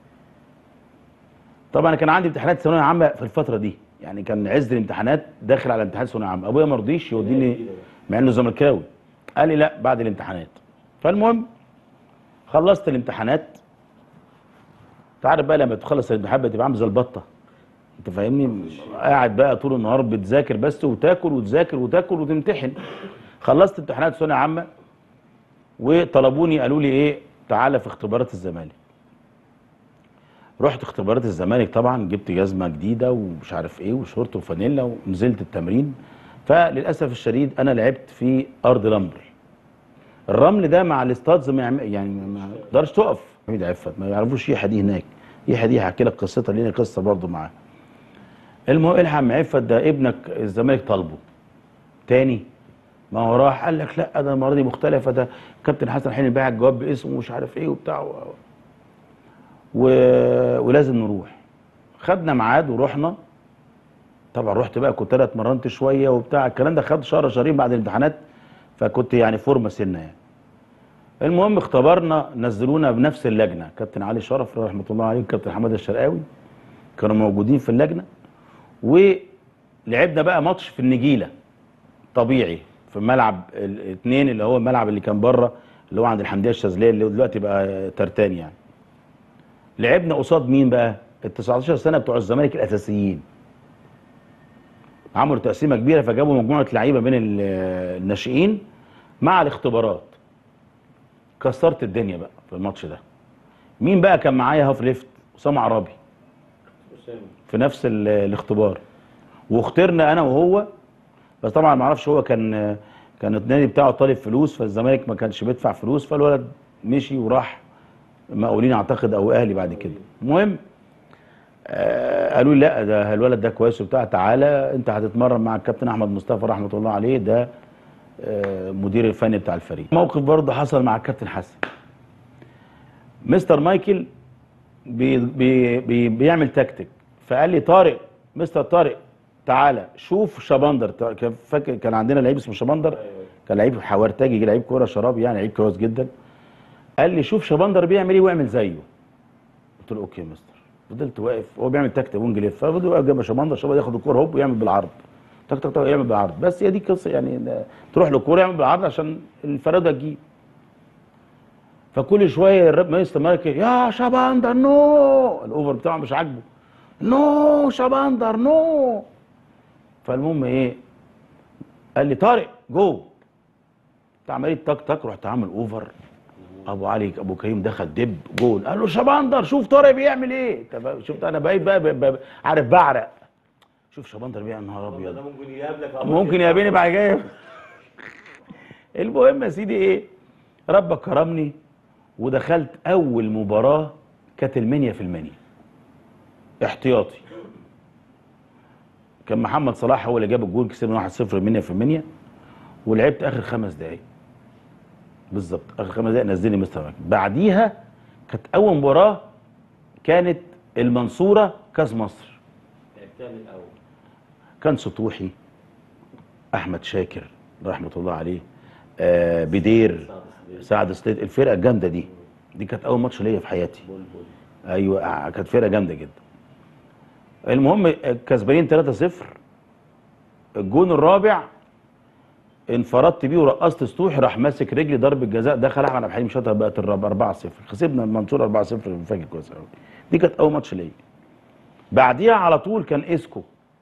طبعا كان عندي امتحانات ثانويه عامه في الفتره دي يعني كان عز الامتحانات داخل على امتحان ثانويه عامه ابويا ما رضيش يوديني مع انه زملكاوي قال لي لا بعد الامتحانات فالمهم خلصت الامتحانات تعرف بقى لما تخلص الامتحان بتبقى عامل زي البطه انت فاهمني قاعد بقى طول النهار بتذاكر بس وتاكل وتذاكر وتاكل وتمتحن خلصت امتحانات ثانويه عامه وطلبوني قالوا لي ايه تعالى في اختبارات الزمالك رحت اختبارات الزمالك طبعا جبت جزمه جديده ومش عارف ايه وشورت وفانيلا ونزلت التمرين فللاسف الشديد انا لعبت في ارض لمبر الرمل ده مع الاستادز ما يعمل- يعني ما تقدرش تقف حميد عفت ما يعرفوش يحيى دي هناك يحيى دي هحكي لك قصتها لينا قصه برضو معاه المهم الحق عم عفت ده ابنك الزمالك طالبه تاني ما هو راح قال لك لا ده المره دي مختلفه ده كابتن حسن حلمي باع الجواب باسمه ومش عارف ايه وبتاع و... و... ولازم نروح خدنا ميعاد ورحنا طبعا رحت بقى كنت انا اتمرنت شويه وبتاع الكلام ده خد شهر شهرين بعد الامتحانات فكنت يعني فورمه سنه يعني المهم اختبرنا نزلونا بنفس اللجنه كابتن علي شرف رحمه الله عليه وكابتن حماده الشرقاوي كانوا موجودين في اللجنه ولعبنا بقى ماتش في النجيله طبيعي في ملعب الاثنين اللي هو الملعب اللي كان بره اللي هو عند الحمديه الشاذليه اللي دلوقتي بقى ترتان يعني لعبنا قصاد مين بقى ال 19 سنه بتوع الزمالك الاساسيين عملوا تقسيمه كبيره فجابوا مجموعه لعيبه بين ال- الناشئين مع الاختبارات كسرت الدنيا بقى في الماتش ده مين بقى كان معايا هاف ليفت اسامه عرابي في نفس ال- الاختبار واخترنا انا وهو بس طبعا ما اعرفش هو كان كان النادي بتاعه طالب فلوس فالزمالك ما كانش بيدفع فلوس فالولد مشي وراح مقاولين اعتقد او اهلي بعد كده المهم آه قالوا لي لا ده الولد ده كويس وبتاع تعالى انت هتتمرن مع الكابتن احمد مصطفى رحمه الله عليه ده آه مدير الفني بتاع الفريق موقف برضه حصل مع الكابتن حسن مستر مايكل بي بي بي بيعمل تكتيك فقال لي طارق مستر طارق تعالى شوف شبندر تا- كان فاكر كان عندنا لعيب اسمه شبندر كان لعيب حوارتاجي لعيب كوره شراب يعني لعيب كويس جدا قال لي شوف شبندر بيعمل ايه واعمل زيه قلت له اوكي يا مستر فضلت واقف هو بيعمل تكتيك وينج ليف ففضل واقف جنب شبندر شبندر ياخد الكوره هوب ويعمل بالعرض تك تك تك يعمل بالعرض بس هي دي القصه يعني ده- تروح له الكوره يعمل بالعرض عشان الفراده تجيب فكل شويه الرب ما يستمر يا شبندر نو الاوفر بتاعه مش عاجبه نو شبندر نو فالمهم ايه قال لي طارق جو بتاع عمليه تك تك رحت عامل اوفر ابو علي ابو كريم دخل دب جول قال له شبندر شوف طارق بيعمل ايه انت بقى- شفت انا بقيت بقى, بقى, بقى عارف بعرق شوف شبندر بيعمل نهار ابيض
ممكن يقابلك
ممكن يقابلني بعد كده المهم يا سيدي ايه ربك كرمني ودخلت اول مباراه كانت المنيا في المنيا احتياطي كان محمد صلاح هو اللي جاب الجول كسبنا 1-0 المنيا في المنيا ولعبت اخر خمس دقايق بالظبط اخر خمس دقايق نزلني مستر ماكن بعديها كانت اول مباراه كانت المنصوره كاس مصر
لعبتها من الاول
كان سطوحي احمد شاكر رحمه الله عليه آه بدير سعد سليت الفرقه الجامده دي دي كانت اول ماتش ليا في حياتي
بول بول
ايوه آه، كانت فرقه جامده جدا المهم آه، كسبانين 3-0 الجون الرابع انفردت بيه ورقصت سطوحي راح ماسك رجلي ضربه جزاء دخل احمد عبد الحليم شاطها بقت الرابع 4-0 كسبنا المنصور 4-0 فاكر كويس قوي دي كانت اول ماتش ليا بعديها على طول كان اسكو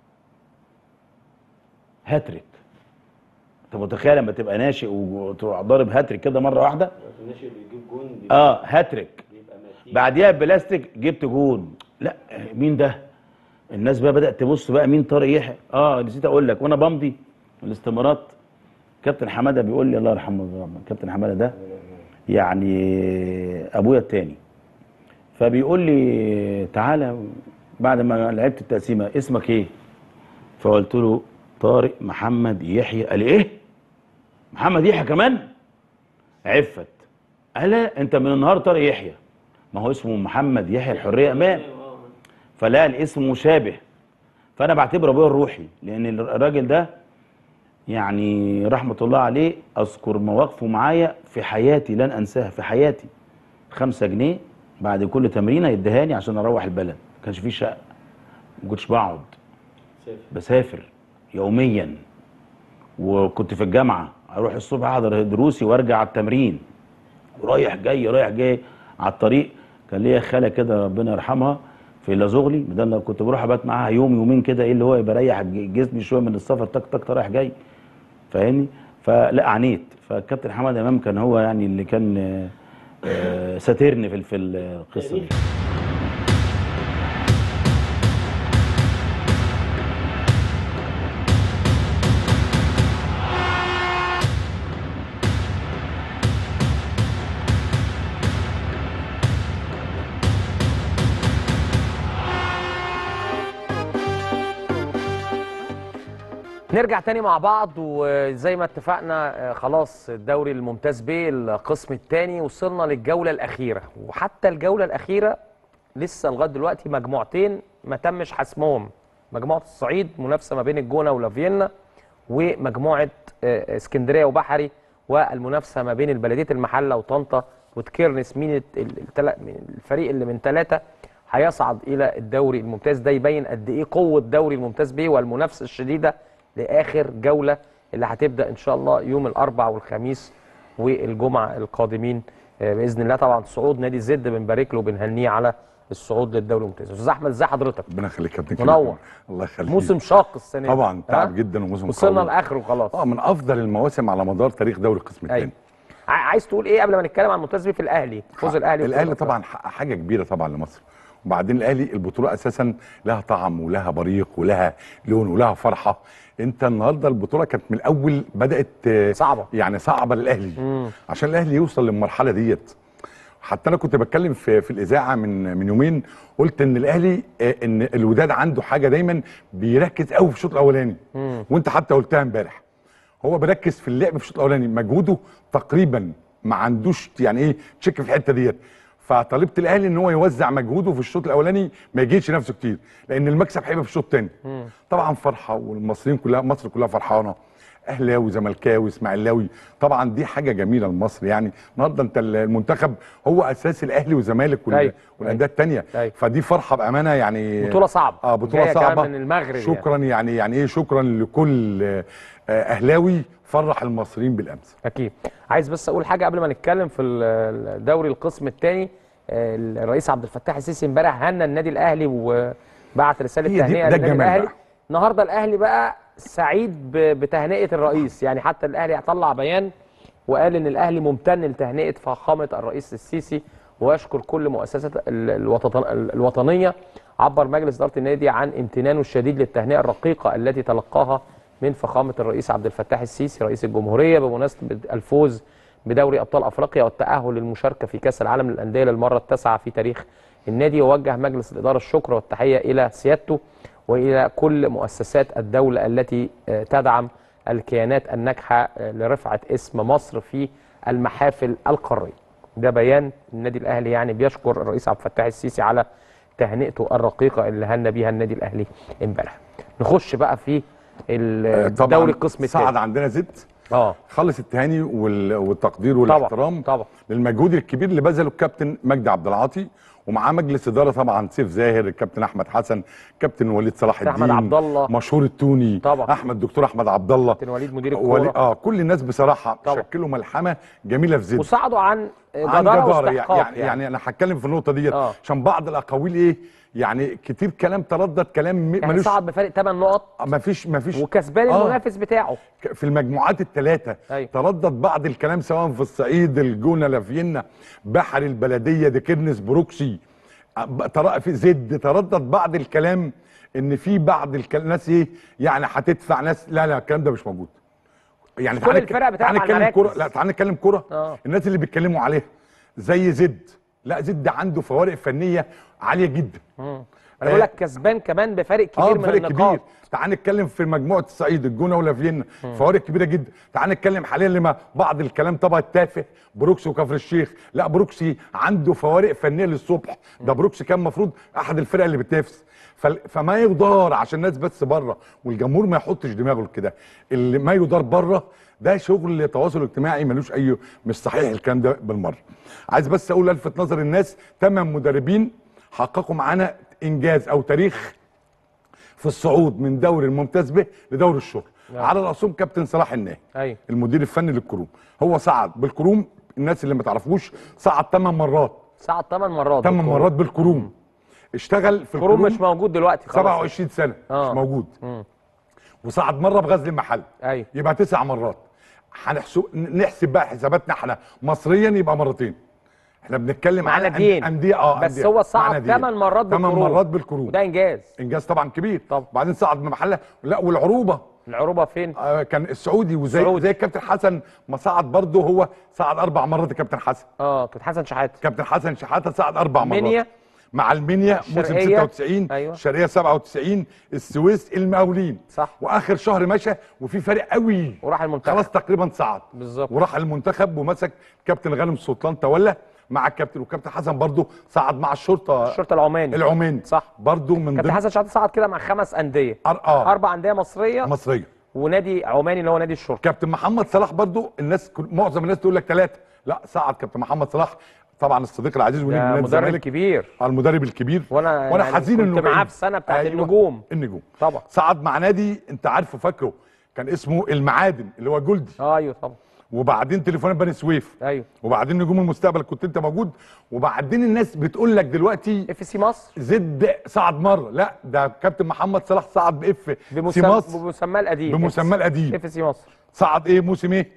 هاتريك انت متخيل لما تبقى ناشئ وتروح ضارب هاتريك كده مره واحده
الناشئ بيجيب جون بيبقى
اه هاتريك
بيبقى متين
بعديها بلاستيك جبت جون لا مين ده الناس بقى بدات تبص بقى مين طارق يحيى اه نسيت اقول لك وانا بمضي الاستمارات كابتن حماده بيقول لي الله يرحمه الرحمن كابتن حماده ده يعني ابويا التاني فبيقول لي تعالى بعد ما لعبت التقسيمه اسمك ايه فقلت له طارق محمد يحيى قال لي ايه محمد يحيى كمان عفت قال لا انت من النهار طارق يحيى ما هو اسمه محمد يحيى الحريه امام فلا الاسم مشابه فانا بعتبره ابويا الروحي لان الراجل ده يعني رحمه الله عليه اذكر مواقفه معايا في حياتي لن انساها في حياتي 5 جنيه بعد كل تمرينه يديهاني عشان اروح البلد ما كانش فيه شقه ما كنتش بقعد
سافر.
بسافر يوميا وكنت في الجامعه اروح الصبح احضر دروسي وارجع على التمرين ورايح جاي رايح جاي على الطريق كان ليا خاله كده ربنا يرحمها في لازوغلي ده انا كنت بروح ابات معاها يوم يومين كده ايه اللي هو بريح جسمي شويه من السفر تك تك رايح جاي فاهمني فلا عانيت فالكابتن حمد امام كان هو يعني اللي كان آه، آه، ساترني في في القصه دي
نرجع تاني مع بعض وزي ما اتفقنا آه، خلاص الدوري الممتاز ب القسم الثاني وصلنا للجولة الأخيرة وحتى الجولة الأخيرة لسه لغاية دلوقتي مجموعتين ما تمش حسمهم مجموعة الصعيد منافسة ما بين الجونة ولافيينا ومجموعة آه، اسكندرية وبحري والمنافسة ما بين البلدية المحلة وطنطا وتكيرنس مين الت- ال- التلا- من الفريق اللي من ثلاثة هيصعد إلى الدوري الممتاز ده يبين قد إيه قوة الدوري الممتاز ب والمنافسة الشديدة لآخر جولة اللي هتبدأ إن شاء الله يوم الأربع والخميس والجمعة القادمين آه، بإذن الله طبعا صعود نادي زد بنبارك له وبنهنيه على الصعود للدوري الممتاز أستاذ أحمد إزي حضرتك؟
ربنا يخليك يا كابتن
منور.
كريم. الله يخليك
موسم شاق السنة دي
طبعا تعب
ها؟
جدا وموسم
وصلنا
قوي.
لاخره خلاص
اه من افضل المواسم على مدار تاريخ دوري القسم
ايوه
الثاني
ع- عايز تقول ايه قبل ما نتكلم عن الممتاز بيه في الاهلي فوز الاهلي
الاهلي
وفوز
طبعا حقق حاجه كبيره طبعا لمصر وبعدين الاهلي البطوله اساسا لها طعم ولها بريق ولها لون ولها فرحه انت النهارده البطوله كانت من الاول بدات آه،
صعبة.
يعني صعبه للاهلي
مم.
عشان الاهلي يوصل للمرحله ديت حتى انا كنت بتكلم في في الاذاعه من من يومين قلت ان الاهلي آه، ان الوداد عنده حاجه دايما بيركز قوي في الشوط الاولاني وانت حتى قلتها امبارح هو بيركز في اللعب في الشوط الاولاني مجهوده تقريبا ما عندوش يعني ايه تشيك في الحته ديت فطالبت الاهلي ان هو يوزع مجهوده في الشوط الاولاني ما يجيش نفسه كتير لان المكسب هيبقى في الشوط الثاني طبعا فرحه والمصريين كلها مصر كلها فرحانه اهلاوي زملكاوي اسماعيلاوي طبعا دي حاجه جميله لمصر يعني النهارده انت المنتخب هو اساس الاهلي والزمالك وال-
أيوة.
والانديه الثانيه
أيوة.
فدي فرحه بامانه يعني
بطوله صعبه
اه بطوله
جاية كمان
صعبه
من المغرب
شكرا يعني يعني ايه شكرا لكل آه، آه، اهلاوي فرح المصريين بالامس
اكيد عايز بس اقول حاجه قبل ما نتكلم في ال- الدوري القسم الثاني الرئيس عبد الفتاح السيسي امبارح هنى النادي الاهلي وبعت رساله
هي دي-
تهنئه
ده
للنادي
الجمال
الاهلي
بقى.
النهارده الاهلي بقى سعيد ب- بتهنئه الرئيس يعني حتى الاهلي طلع بيان وقال ان الاهلي ممتن لتهنئه فخامه الرئيس السيسي ويشكر كل مؤسسات ال- الوطن- الوطنيه عبر مجلس اداره النادي عن امتنانه الشديد للتهنئه الرقيقه التي تلقاها من فخامه الرئيس عبد الفتاح السيسي رئيس الجمهوريه بمناسبه الفوز بدوري ابطال افريقيا والتاهل للمشاركه في كاس العالم للانديه للمره التاسعه في تاريخ النادي ووجه مجلس الاداره الشكر والتحيه الى سيادته والى كل مؤسسات الدوله التي آه، تدعم الكيانات الناجحه آه، لرفعه اسم مصر في المحافل القاريه. ده بيان النادي الاهلي يعني بيشكر الرئيس عبد الفتاح السيسي على تهنئته الرقيقه اللي هنى بيها النادي الاهلي امبارح. نخش بقى في ال-
آه، طبعا
الدوري القسم
صعد
الثاني.
عندنا زد
اه
خلص التهاني وال- والتقدير
طبعا
والاحترام
طبعا
للمجهود الكبير اللي بذله الكابتن مجدي عبد العاطي ومعاه مجلس اداره طبعا سيف زاهر الكابتن احمد حسن كابتن وليد صلاح
أحمد
الدين
عبد الله.
مشهور التوني
طبعا.
احمد دكتور احمد عبد الله
كابتن وليد مدير
ولي
الكوره
اه كل الناس بصراحه
طبعا.
شكلوا ملحمه جميله في زد
وصعدوا عن
عن
جداره
جداره
واستحقاق
يعني, يعني, يعني انا هتكلم في النقطه ديت
آه.
عشان بعض الاقاويل ايه يعني كتير كلام تردد كلام م-
يعني
ملوش
صعد بفارق 8 نقط
ما فيش ما فيش
وكسبان
آه.
المنافس بتاعه
في المجموعات الثلاثه
أيوة.
تردد بعض الكلام سواء في الصعيد الجونه لافينا بحر البلديه ديكرنس بروكسي أب- تر- في زد تردد بعض الكلام ان في بعض الكلام الناس ايه يعني هتدفع ناس لا لا الكلام ده مش موجود يعني
كل
تعالى
الفرق بتلعب
تعالى
على
نتكلم
المراكز.
كوره لا تعالى نتكلم كوره
آه.
الناس اللي بيتكلموا عليها زي زد لا زد عنده فوارق فنيه عاليه جدا
انا بقول
آه،
لك كسبان كمان بفارق كبير
اه
من
فرق
النقاط
كبير تعال نتكلم في مجموعه الصعيد الجونه ولا فيينا فوارق كبيره جدا تعال نتكلم حاليا لما بعض الكلام طبعا تافه بروكسي وكفر الشيخ لا بروكسي عنده فوارق فنيه للصبح ده بروكسي كان المفروض احد الفرق اللي بتنافس فال- فما يدار عشان الناس بس بره والجمهور ما يحطش دماغه كده اللي ما يدار بره ده شغل تواصل اجتماعي ملوش اي مش صحيح الكلام ده بالمره عايز بس اقول الفت نظر الناس ثمان مدربين حققوا معانا انجاز او تاريخ في الصعود من دوري الممتاز به لدوري الشغل
نعم.
على راسهم كابتن صلاح الناهي
ايوه
المدير الفني للكروم هو صعد بالكروم الناس اللي ما تعرفوش صعد 8 مرات
صعد 8 مرات
8
بالكروم.
مرات بالكروم اشتغل في
الكروم
الكروم
مش موجود دلوقتي خلاص
27 سنه
آه.
مش موجود
مم.
وصعد مره بغزل المحل
ايوه
يبقى تسع مرات هنحسب نحسب بقى حساباتنا احنا مصريا يبقى مرتين احنا بنتكلم
معانا
على
دين.
انديه اه
بس
أندية.
هو
معانا
صعد
دين.
8 مرات
ثمان
بالكروم
مرات بالكروم
وده انجاز
انجاز طبعا كبير
طبعا.
وبعدين صعد من محله لا والعروبه
العروبه فين
آه كان السعودي وزي
السعودي.
زي الكابتن حسن ما صعد برضه هو صعد اربع مرات الكابتن حسن
اه كابتن حسن شحاته
كابتن حسن شحاته صعد اربع مرات
منيا
مع المنيا موسم
الشرقية.
96
أيوة.
الشرقيه 97 السويس المقاولين
صح
واخر شهر مشى وفي فرق قوي
وراح المنتخب
خلاص تقريبا صعد
بالظبط
وراح المنتخب ومسك كابتن غانم سلطان تولى مع الكابتن وكابتن حسن برضه صعد مع الشرطه
الشرطه العماني
العماني
صح
برضه من
كابتن
ضمن
حسن شحاته صعد كده مع خمس انديه
أر- اه
اربع انديه مصريه
مصريه
ونادي عماني اللي هو نادي الشرطه
كابتن محمد صلاح برضو الناس كل- معظم الناس تقول لك ثلاثه لا صعد كابتن محمد صلاح طبعا الصديق العزيز ونجم
ده
نادي
مدرب
الزمالك
كبير
آه، المدرب الكبير
وانا
وانا
يعني
حزين
كنت
انه
معاه
بعيد.
في السنه بتاعت
أيوة،
النجوم
النجوم
طبعا
صعد مع نادي انت عارفه فاكره كان اسمه المعادن اللي هو جلدي
اه ايوه طبعا
وبعدين تليفونات بني سويف
ايوه
وبعدين نجوم المستقبل كنت انت موجود وبعدين الناس بتقول لك دلوقتي
اف سي مصر
زد صعد مره لا ده كابتن محمد صلاح صعد باف سي
بمسمى
مصر
بمسماه القديم
بمسماه القديم
اف سي مصر
صعد ايه موسم ايه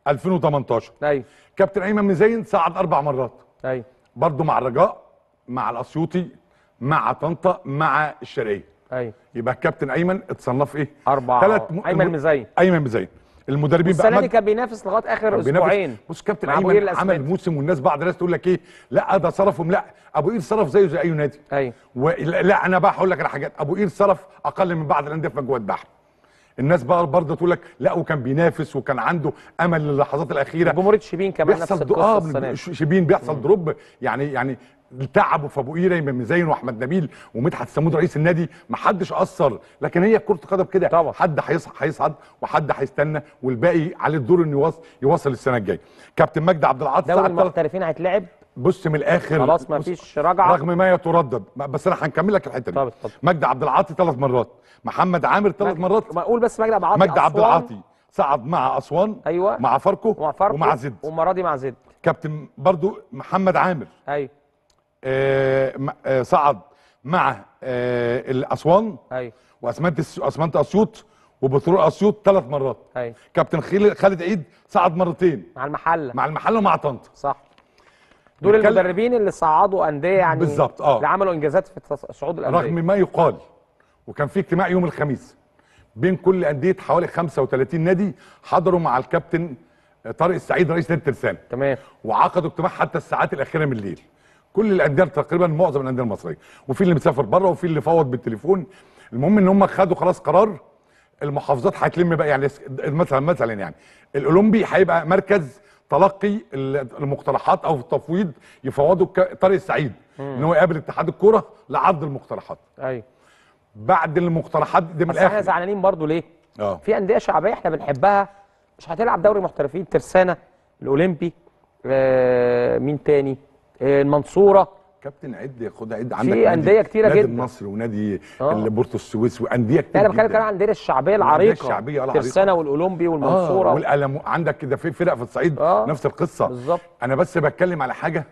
2018
ايوه
كابتن ايمن مزين صعد اربع مرات
ايوه
برضه مع الرجاء مع الاسيوطي مع طنطا مع الشرقيه
ايوه
يبقى الكابتن ايمن اتصنف ايه
اربعه
ثلاث م-
ايمن
الم-
مزين
ايمن مزين المدربين بقى
السنه دي
مج-
كان بينافس لغايه اخر
بينافس-
اسبوعين
بص كابتن
مع أبو قير
ايمن
الأسمنت.
عمل موسم والناس بعض الناس تقول لك ايه لا ده صرفهم لا ابو قير صرف زيه زي اي نادي
ايوه
ولا لا انا بقى هقول لك على حاجات ابو قير صرف اقل من بعض الانديه في مجموعه بحر الناس بقى برضه تقول لك لا وكان بينافس وكان عنده امل للحظات الاخيره
جمهوريه شبين كمان نفس
بيحصل
القصه
اه
السنه دي
ش- شبين بيحصل دروب يعني يعني تعبوا في ابو قيره يمين مزين واحمد نبيل ومدحت سمود رئيس النادي ما حدش اثر لكن هي كره قدم كده
طبعا.
حد هيصعد هيصعد وحد هيستنى والباقي عليه الدور انه يوصل يوصل السنه الجايه كابتن مجدي عبد العاطي
دوري
ساعة تلت-
المحترفين هيتلعب
بص من الاخر
خلاص ما
بص،
فيش رجعه
رغم ما يتردد ما- بس انا هنكمل لك الحته
طب
دي
اتفضل
مجدي عبد العاطي ثلاث مرات محمد عامر ثلاث
مجدي-
مرات
ما اقول بس مجدي عبد العاطي
مجدي عبد
أسوان.
العاطي صعد مع اسوان
ايوه
مع فاركو
ومع فاركو
ومع زد
والمره دي مع زد
كابتن برضو محمد عامر
ايوه
آه، م- آه، صعد مع آه، الاسوان
ايوه
واسمنت الس- اسمنت اسيوط وبترول اسيوط ثلاث مرات
ايوه
كابتن خيل- خالد عيد صعد مرتين
مع المحله
مع المحله ومع طنطا
صح دول
نتكلم-
المدربين اللي صعدوا انديه يعني
بالظبط، اه.
اللي عملوا انجازات في تص- صعود الانديه
رغم ما يقال وكان في اجتماع يوم الخميس بين كل انديه حوالي 35 نادي حضروا مع الكابتن طارق السعيد رئيس نادي ترسانه
تمام
وعقدوا اجتماع حتى الساعات الاخيره من الليل كل الانديه تقريبا معظم الانديه المصريه وفي اللي مسافر بره وفي اللي فوض بالتليفون المهم ان هم خدوا خلاص قرار المحافظات هتلم بقى يعني مثلا مثلا يعني الاولمبي هيبقى مركز تلقي ال- المقترحات او التفويض يفوضوا ك- طارق السعيد ان هو يقابل اتحاد الكوره لعرض المقترحات
ايوه
بعد المقترحات دي من
بس احنا
الاخر
زعلانين برضو ليه
اه
في انديه شعبيه احنا بنحبها مش هتلعب دوري محترفين ترسانه الاولمبي آه مين تاني آه المنصوره
كابتن عد خد عد عندك
في أندية كتيرة
نادي
جدا.
النصر ونادي
آه.
اللي بورتو السويس وانديه كتير
لا انا بتكلم
جدا.
كمان عن الانديه الشعبيه
الأندية
العريقه
الشعبية العريقة.
ترسانه والاولمبي
اه
والمنصوره
والقلم عندك كده في فرق في الصعيد
آه.
نفس القصه
بالظبط
انا بس بتكلم على حاجه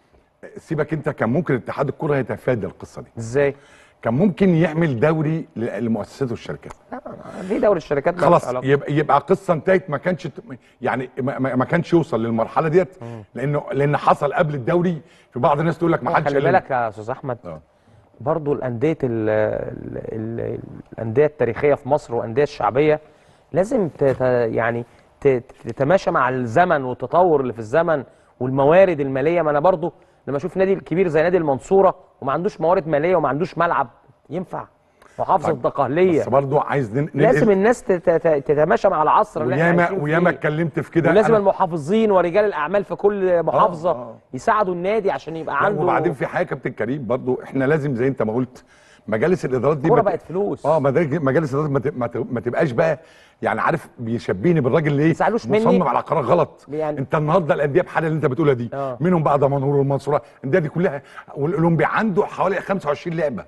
سيبك انت كان ممكن اتحاد الكره يتفادى القصه دي
ازاي؟
كان ممكن يعمل دوري ل- لمؤسسات والشركات
لا في دوري الشركات مالوش
خلاص
علاقة.
يبقى يبقى قصه انتهت ما كانش ت- يعني ما, ما ما كانش يوصل للمرحله ديت لانه لان حصل قبل الدوري في بعض الناس تقول لك ما حدش
خلي
قال لنا.
بالك يا استاذ احمد
اه
برضو الانديه ال- ال- ال- الانديه التاريخيه في مصر والانديه الشعبيه لازم تت يعني ت- تتماشى مع الزمن والتطور اللي في الزمن والموارد الماليه ما انا برضو لما اشوف نادي كبير زي نادي المنصوره وما عندوش موارد ماليه وما عندوش ملعب ينفع محافظه
طيب،
الدقهليه
بس برضه عايز نن... ننقل-
لازم الناس تت- تت- تتماشى مع العصر اللي احنا
وياما
عايشين
وياما
فيه.
اتكلمت في كده
ولازم
أنا-
المحافظين ورجال الاعمال في كل محافظه
آه.
يساعدوا النادي عشان يبقى
لا،
عنده
وبعدين في حاجه يا كابتن كريم برضو احنا لازم زي انت ما قلت مجالس الادارات دي
الكوره
ما ت-
بقت فلوس
اه مدارج- مجالس الادارات ما ت- ما ت- ما تبقاش بقى يعني عارف بيشبهني بالراجل اللي ايه
تزعلوش مني.
مصمم على قرار غلط
يعني-
انت النهارده الانديه بحاله اللي انت بتقولها دي
آه.
منهم بقى دمنهور والمنصوره الانديه دي كلها والاولمبي عنده حوالي 25 لعبه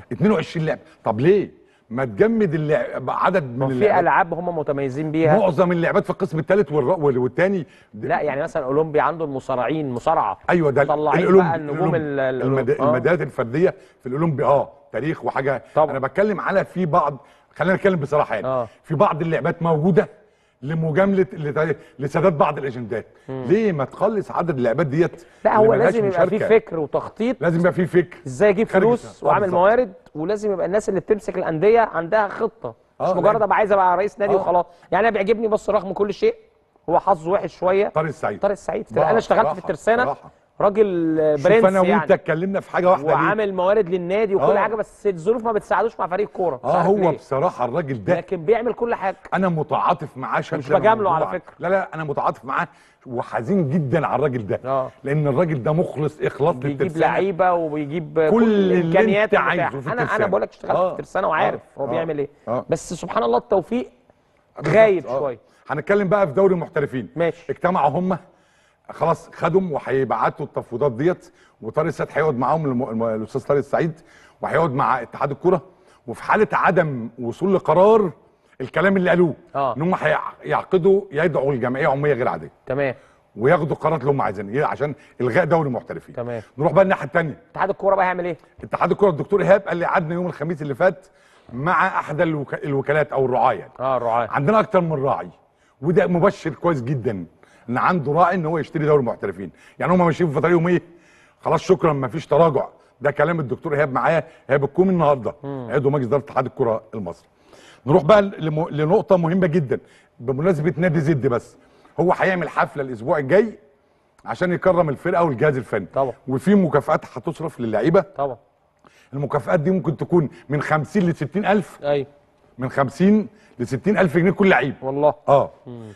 22 لعبه طب ليه ما تجمد اللعب عدد من
ما في
اللعبات
العاب هم متميزين بيها
معظم اللعبات في القسم الثالث والثاني
لا يعني مثلا اولمبي عنده المصارعين مصارعه
ايوه ده
مطلعين
الأولمبي-
بقى النجوم
الأولمبي.
ال- ال-
المد...
آه.
المدارات الفرديه في الاولمبي اه تاريخ وحاجه
طبعا.
انا بتكلم على في بعض خلينا نتكلم بصراحه يعني
آه.
في بعض اللعبات موجوده لمجامله لت- لسداد بعض الاجندات ليه ما تخلص عدد اللعبات ديت
لا
اللي
هو
ملهاش
لازم يبقى في
مشاركة؟
فكر وتخطيط
لازم يبقى في فكر
ازاي اجيب
خارج
فلوس
السنة. آه،
واعمل
بالظبط.
موارد ولازم يبقى الناس اللي بتمسك الانديه عندها خطه مش
آه،
مجرد
لازم.
ابقى عايز ابقى رئيس نادي
آه.
وخلاص يعني انا بيعجبني بس رغم كل شيء هو حظه وحش شويه
طارق السعيد
طارق السعيد
بقى
انا اشتغلت
صراحة-
في الترسانه
صراحة.
راجل آه،
شوف انا
برنس
وانت
يعني
اتكلمنا في حاجه واحده ليه؟
وعامل موارد للنادي وكل
آه.
حاجه بس الظروف ما بتساعدوش مع فريق كوره مش
اه
عارف
هو
ليه.
بصراحه الراجل ده
لكن بيعمل كل حاجه
انا متعاطف معاه عشان
مش
كده
بجامله
الموضوع-
على فكرة.
لا لا انا متعاطف معاه وحزين جدا على الراجل ده
آه.
لان الراجل ده مخلص اخلاص
بيجيب
للترسانة.
لعيبه وبيجيب
كل
كل
اللي
الامكانيات
انت
المتاحة.
عايزه في
انا انا
الترسانة.
بقول لك اشتغلت
آه.
في الترسانه وعارف
آه.
هو
آه.
بيعمل ايه
آه.
بس سبحان الله التوفيق
بالظبط.
غايب
آه.
شويه
هنتكلم بقى في دوري المحترفين
ماشي.
اجتمعوا هم خلاص خدهم وهيبعتوا التفويضات ديت وطارق السعيد هيقعد معاهم الم... الم... الاستاذ طارق السعيد وهيقعد مع اتحاد الكره وفي حاله عدم وصول لقرار الكلام اللي قالوه
آه.
ان هم هيعقدوا يدعوا الجمعيه عموميه غير عاديه
تمام
وياخدوا القرارات اللي هم عايزينها عشان الغاء دوري المحترفين
تمام.
نروح بقى الناحيه الثانيه
اتحاد الكوره بقى هيعمل ايه
اتحاد الكره الدكتور ايهاب قال لي قعدنا يوم الخميس اللي فات مع احدى الوك... الوكالات او الرعاه يعني
اه الرعاه
عندنا اكتر من راعي وده مبشر كويس جدا ان عنده راعي ان هو يشتري دوري المحترفين يعني هم ماشيين في طريقهم ايه خلاص شكرا ما فيش تراجع ده كلام الدكتور ايهاب معايا ايهاب الكومي النهارده عضو مجلس اداره اتحاد الكره المصري نروح بقى لم... لنقطه مهمه جدا بمناسبه نادي زد بس هو هيعمل حفله الاسبوع الجاي عشان يكرم الفرقه والجهاز الفني
طبعا.
وفي مكافآت هتصرف للعيبه
طبعا
المكافآت دي ممكن تكون من 50 ل 60 الف
ايوه
من 50 ل 60 الف جنيه كل لعيب
والله
اه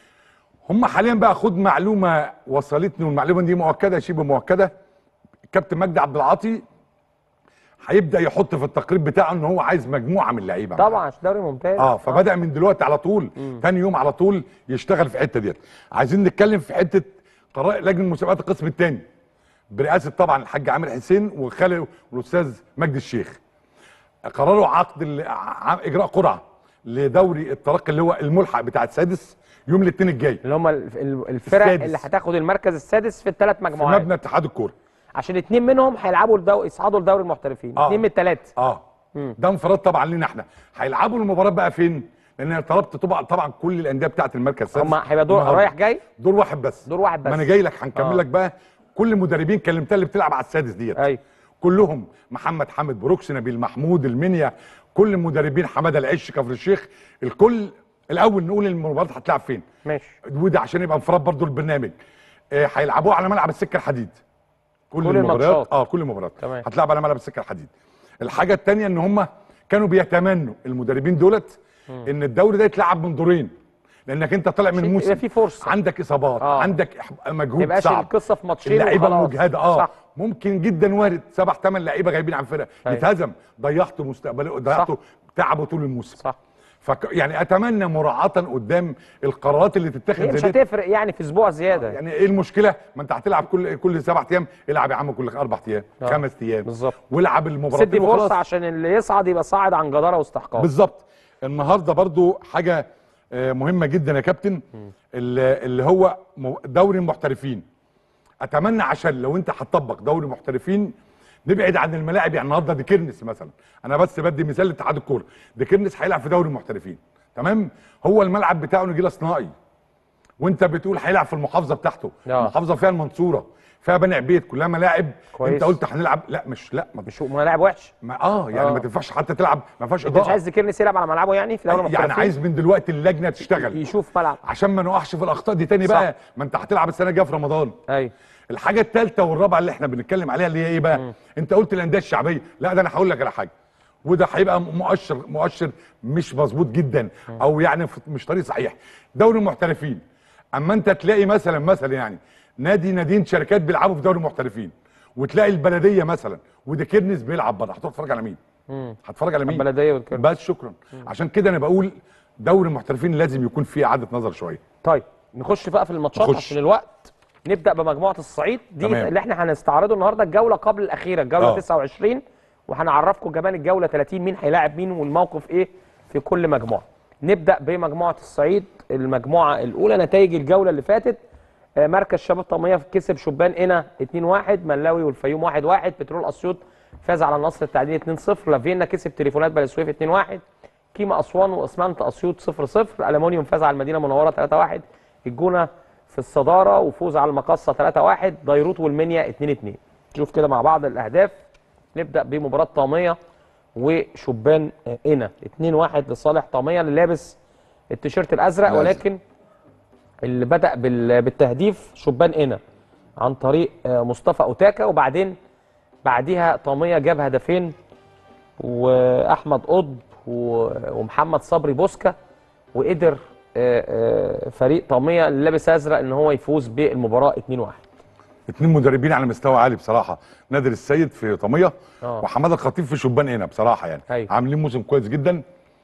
هم حاليا بقى خد معلومه وصلتني والمعلومه دي مؤكده شبه مؤكده الكابتن مجدي عبد العاطي هيبدا يحط في التقرير بتاعه ان هو عايز مجموعه من اللعيبه
طبعا عشان دوري ممتاز
اه فبدا من دلوقتي على طول تاني يوم على طول يشتغل في الحته ديت عايزين نتكلم في حته قرار لجنه مسابقات القسم الثاني برئاسه طبعا الحاج عامر حسين وخاله والاستاذ مجدي الشيخ قرروا عقد ال- ع- اجراء قرعه لدوري الترقي اللي هو الملحق بتاع السادس يوم الاثنين الجاي
اللي هم ال- ال- الفرق
السادس.
اللي هتاخد المركز السادس في الثلاث
في
مجموعات
مبنى اتحاد الكوره
عشان اتنين منهم هيلعبوا الدو... يصعدوا لدوري المحترفين
آه.
اتنين من الثلاثه
اه ده انفراد طبعا لينا احنا هيلعبوا المباراه بقى فين لان انا طلبت طبعا طبعا كل الانديه بتاعه المركز السادس
هم هيبقى دور
النهاردة.
رايح جاي
دور واحد بس
دور واحد بس
ما انا جاي لك هنكمل
آه.
لك بقى كل المدربين كلمتها اللي بتلعب على السادس ديت
ايوه
كلهم محمد حامد بروكس نبيل محمود المنيا كل المدربين حماده العش كفر الشيخ الكل الاول نقول المباراه هتلعب فين
ماشي
وده عشان يبقى انفراد برضو البرنامج آه، هيلعبوها على ملعب السكه الحديد كل,
كل
المباريات
الماتشات.
اه كل المباريات
تمام.
هتلعب على ملعب السكه الحديد الحاجه الثانيه ان هم كانوا بيتمنوا المدربين دولت ان الدوري ده يتلعب من دورين لانك انت طالع من
عشان
موسم
يبقى في فرصة.
عندك اصابات
آه.
عندك إح-
ما
مجهود
يبقاش
صعب
القصه في ماتشين
اللعيبه
وخلاص.
المجهده اه
صح
ممكن جدا وارد سبع ثمان لعيبه غايبين عن فرقه
أيوة.
يتهزم ضيعتوا مستقبله ضيعتوا تعبوا طول الموسم
صح
فك يعني اتمنى مراعاه قدام القرارات اللي تتخذ
هي مش
زي ديت.
هتفرق يعني في اسبوع زياده
يعني ايه المشكله ما انت هتلعب كل كل سبع ايام العب يا عم كل اربع ايام
آه.
خمس ايام
بالظبط.
والعب المباراه
سدي فرصه عشان اللي يصعد يبقى صاعد عن جداره واستحقاق
بالظبط النهارده برضو حاجه آه، مهمه جدا يا كابتن اللي اللي هو م- دوري المحترفين اتمنى عشان لو انت هتطبق دوري محترفين نبعد عن الملاعب يعني النهارده دي كيرنس مثلا انا بس بدي مثال لاتحاد الكوره دي كيرنس هيلعب في دوري المحترفين تمام هو الملعب بتاعه نجيله صناعي وانت بتقول هيلعب في المحافظه بتاعته
آه.
المحافظه فيها المنصوره فيها بني عبيد كلها ملاعب
كويس.
انت قلت هنلعب لا مش لا ما
مش هو لاعب وحش
ما اه يعني
آه.
ما تنفعش حتى تلعب ما فيهاش
انت مش
اضاءه
عايز كيرنس يلعب على ملعبه يعني في دوري
يعني
المحترفين
عايز من دلوقتي اللجنه تشتغل
يشوف ملعب
عشان ما نقعش في الاخطاء دي تاني
صح.
بقى ما انت هتلعب السنه الجايه في رمضان
ايوه
الحاجه الثالثه والرابعه اللي احنا بنتكلم عليها اللي هي ايه بقى انت قلت الانديه الشعبيه لا ده انا هقول لك على حاجه وده هيبقى مؤشر مؤشر مش مظبوط جدا او يعني في- مش طريق صحيح دوري المحترفين اما انت تلاقي مثلا مثلا يعني نادي نادين شركات بيلعبوا في دوري المحترفين وتلاقي البلديه مثلا ودي كيرنس بيلعب بره هتروح تتفرج على مين؟ هتتفرج على مين؟
البلديه والكلام
بس شكرا عشان كده انا بقول دوري المحترفين لازم يكون فيه اعاده نظر شويه
طيب نخش بقى في الماتشات
نخش.
عشان الوقت نبدا بمجموعه الصعيد دي
تمام.
اللي احنا هنستعرضه النهارده الجوله قبل الاخيره الجوله
آه.
29 وهنعرفكم كمان الجوله 30 مين هيلاعب مين والموقف ايه في كل مجموعه نبدا بمجموعه الصعيد المجموعه الاولى نتائج الجوله اللي فاتت آه، مركز شباب طميه كسب شبان قنا 2-1 ملاوي والفيوم 1-1 بترول اسيوط فاز على النصر التعديني 2-0 لافينا كسب تليفونات بني سويف 2-1 كيما اسوان واسمنت اسيوط 0-0 الالومنيوم فاز على المدينه المنوره 3-1 الجونه في الصداره وفوز على المقصه 3-1 ديروت والمنيا 2-2 نشوف كده مع بعض الاهداف نبدا بمباراه طاميه وشبان آه، قنا 2-1 لصالح طاميه اللي لابس التيشيرت الازرق
الأزرق.
ولكن اللي بدا بال- بالتهديف شبان قنا عن طريق آه، مصطفى اوتاكا وبعدين بعديها طاميه جاب هدفين واحمد قطب و- ومحمد صبري بوسكا وقدر آه، آه، فريق طاميه اللي لابس ازرق ان هو يفوز بالمباراه 2-1
اتنين مدربين على مستوى عالي بصراحه نادر السيد في طميه
آه.
وحماده الخطيب في شبان هنا بصراحه يعني
أيوة.
عاملين موسم كويس جدا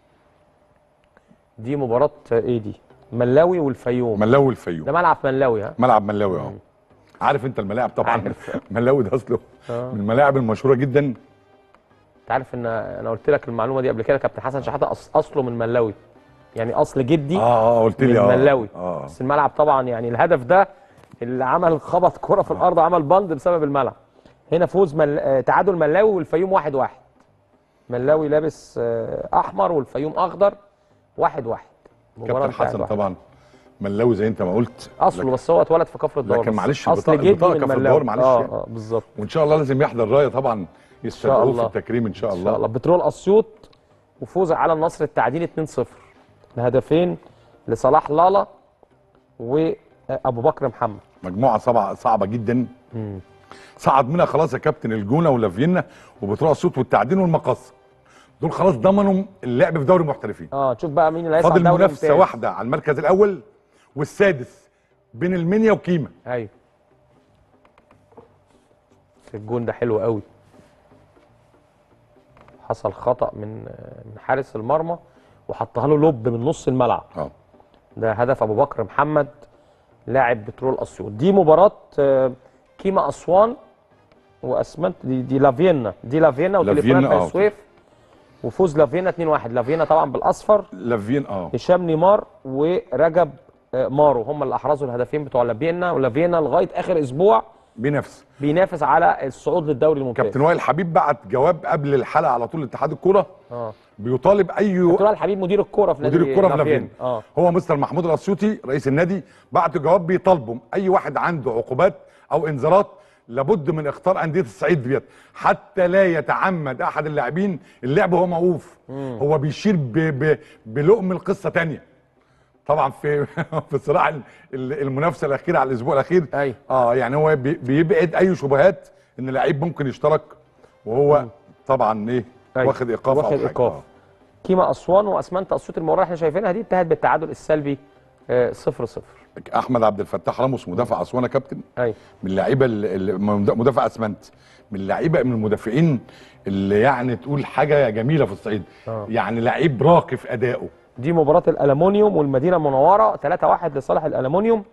دي مباراه آه، ايه دي ملاوي والفيوم
ملاوي الفيوم
ده ملعب ملاوي ها
ملعب ملاوي اه عارف انت الملاعب طبعا
عارف.
ملاوي ده اصله
آه.
من الملاعب المشهوره جدا
انت عارف ان انا قلت لك المعلومه دي قبل كده كابتن حسن شحاته أص- اصله من ملاوي يعني اصل جدي
اه اه قلت
من
لي اه
ملاوي
اه
بس الملعب طبعا يعني الهدف ده اللي عمل خبط كرة في الارض عمل بند بسبب الملعب هنا فوز مل... آه، تعادل ملاوي والفيوم واحد واحد ملاوي لابس آه، احمر والفيوم اخضر واحد واحد مباراة
كابتن
انتهت
حسن
واحد.
طبعا ملاوي زي انت ما قلت
اصله بس هو اتولد في كفر الدوار
لكن
بس
معلش
اصل
البطاقة-
جدي
البطاقة
من
كفر
ملاوي
الدوار معلش
اه
يعني.
اه بالظبط
وان شاء الله لازم يحضر رايه طبعا
الله.
يستدعوه في التكريم ان شاء
ان شاء الله
الله
بترول اسيوط وفوز على النصر التعدين 2-0 بهدفين لصلاح لالا وابو بكر محمد
مجموعه صعبه صعبه جدا صعد منها خلاص يا كابتن الجونه ولافينا وبتروح الصوت والتعدين والمقص دول خلاص ضمنوا اللعب في دوري المحترفين
اه تشوف بقى مين اللي هيصعد
فاضل
دوري
منافسه
ممتاز.
واحده على المركز الاول والسادس بين المنيا وكيما
ايوه في الجون ده حلو قوي حصل خطأ من من حارس المرمى وحطها له لوب من نص الملعب
اه
ده هدف ابو بكر محمد لاعب بترول اسيوط دي مباراه آه، كيما اسوان واسمنت دي, دي لافينا دي لافينا وتليفونات
لافينا،
بني
آه.
سويف وفوز لافينا 2-1 لافينا طبعا بالاصفر
لافين اه
هشام نيمار ورجب آه، مارو هم اللي احرزوا الهدفين بتوع لافينا ولافينا لغايه اخر اسبوع
بنفس
بينافس على الصعود للدوري الممتاز
كابتن وائل حبيب بعت جواب قبل الحلقه على طول لاتحاد الكوره
اه
بيطالب اي
دكتور الحبيب مدير الكوره في نادي
مدير الكوره في لافين
اه
هو مستر محمود الاسيوطي رئيس النادي بعت جواب بيطالبوا اي واحد عنده عقوبات او انذارات لابد من اختار انديه الصعيد ديت حتى لا يتعمد احد اللاعبين اللعب وهو موقوف هو بيشير ب... ب... بلقم القصه تانية طبعا في في صراع ال- ال- المنافسه الاخيره على الاسبوع الاخير
أيوة.
اه يعني هو بي... بيبعد اي شبهات ان لعيب ممكن يشترك وهو طبعا ايه
أيوة.
واخد ايقاف أو
واخد
حاجة.
إيقاف.
آه.
كيما اسوان واسمنت اسيوط المباراه اللي احنا شايفينها دي انتهت بالتعادل السلبي 0 0
احمد عبد الفتاح راموس مدافع اسوان يا كابتن
ايوه
من اللعيبه اللي مدافع اسمنت من اللعيبه من المدافعين اللي يعني تقول حاجه جميله في الصعيد
آه.
يعني لعيب راقي في ادائه
دي مباراه الالومنيوم والمدينه المنوره 3 1 لصالح الالومنيوم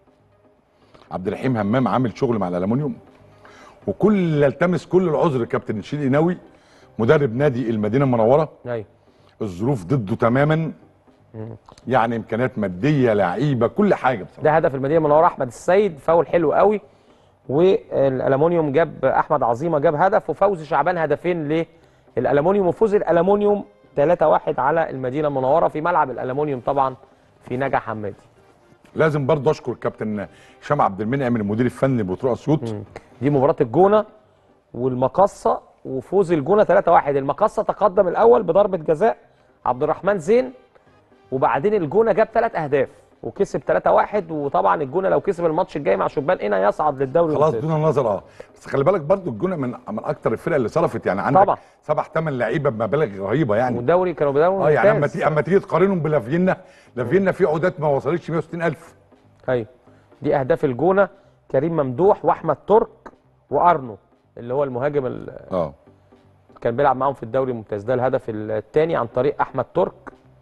عبد الرحيم همام عامل شغل مع الالومنيوم وكل يلتمس كل العذر كابتن رشيد قناوي مدرب نادي المدينه المنوره
ايوه
الظروف ضده تماما يعني امكانيات ماديه لعيبه كل حاجه بصراحه
ده هدف المدينه المنوره احمد السيد فاول حلو قوي والالومنيوم جاب احمد عظيمه جاب هدف وفوز شعبان هدفين للالومنيوم وفوز الالومنيوم 3 1 على المدينه المنوره في ملعب الالومنيوم طبعا في نجا حمادي
لازم برضه اشكر كابتن هشام عبد المنعم المدير الفني بتروح اسيوط
دي مباراه الجونه والمقصه وفوز الجونه 3 1 المقصه تقدم الاول بضربه جزاء عبد الرحمن زين وبعدين الجونه جاب ثلاث اهداف وكسب 3-1 وطبعا الجونه لو كسب الماتش الجاي مع شبان هنا يصعد للدوري
خلاص
الممتاز.
دون النظر اه بس خلي بالك برضو الجونه من من اكتر الفرق اللي صرفت يعني عندك
طبعا.
سبع ثمان لعيبه بمبالغ رهيبه يعني
والدوري كانوا بدوري
اه يعني اما
ممتاز.
تيجي اما تيجي تقارنهم بلافينا لافينا في عقودات ما وصلتش 160000
ايوه دي اهداف الجونه كريم ممدوح واحمد ترك وارنو اللي هو المهاجم اللي
اه
كان بيلعب معاهم في الدوري الممتاز ده الهدف الثاني عن طريق احمد ترك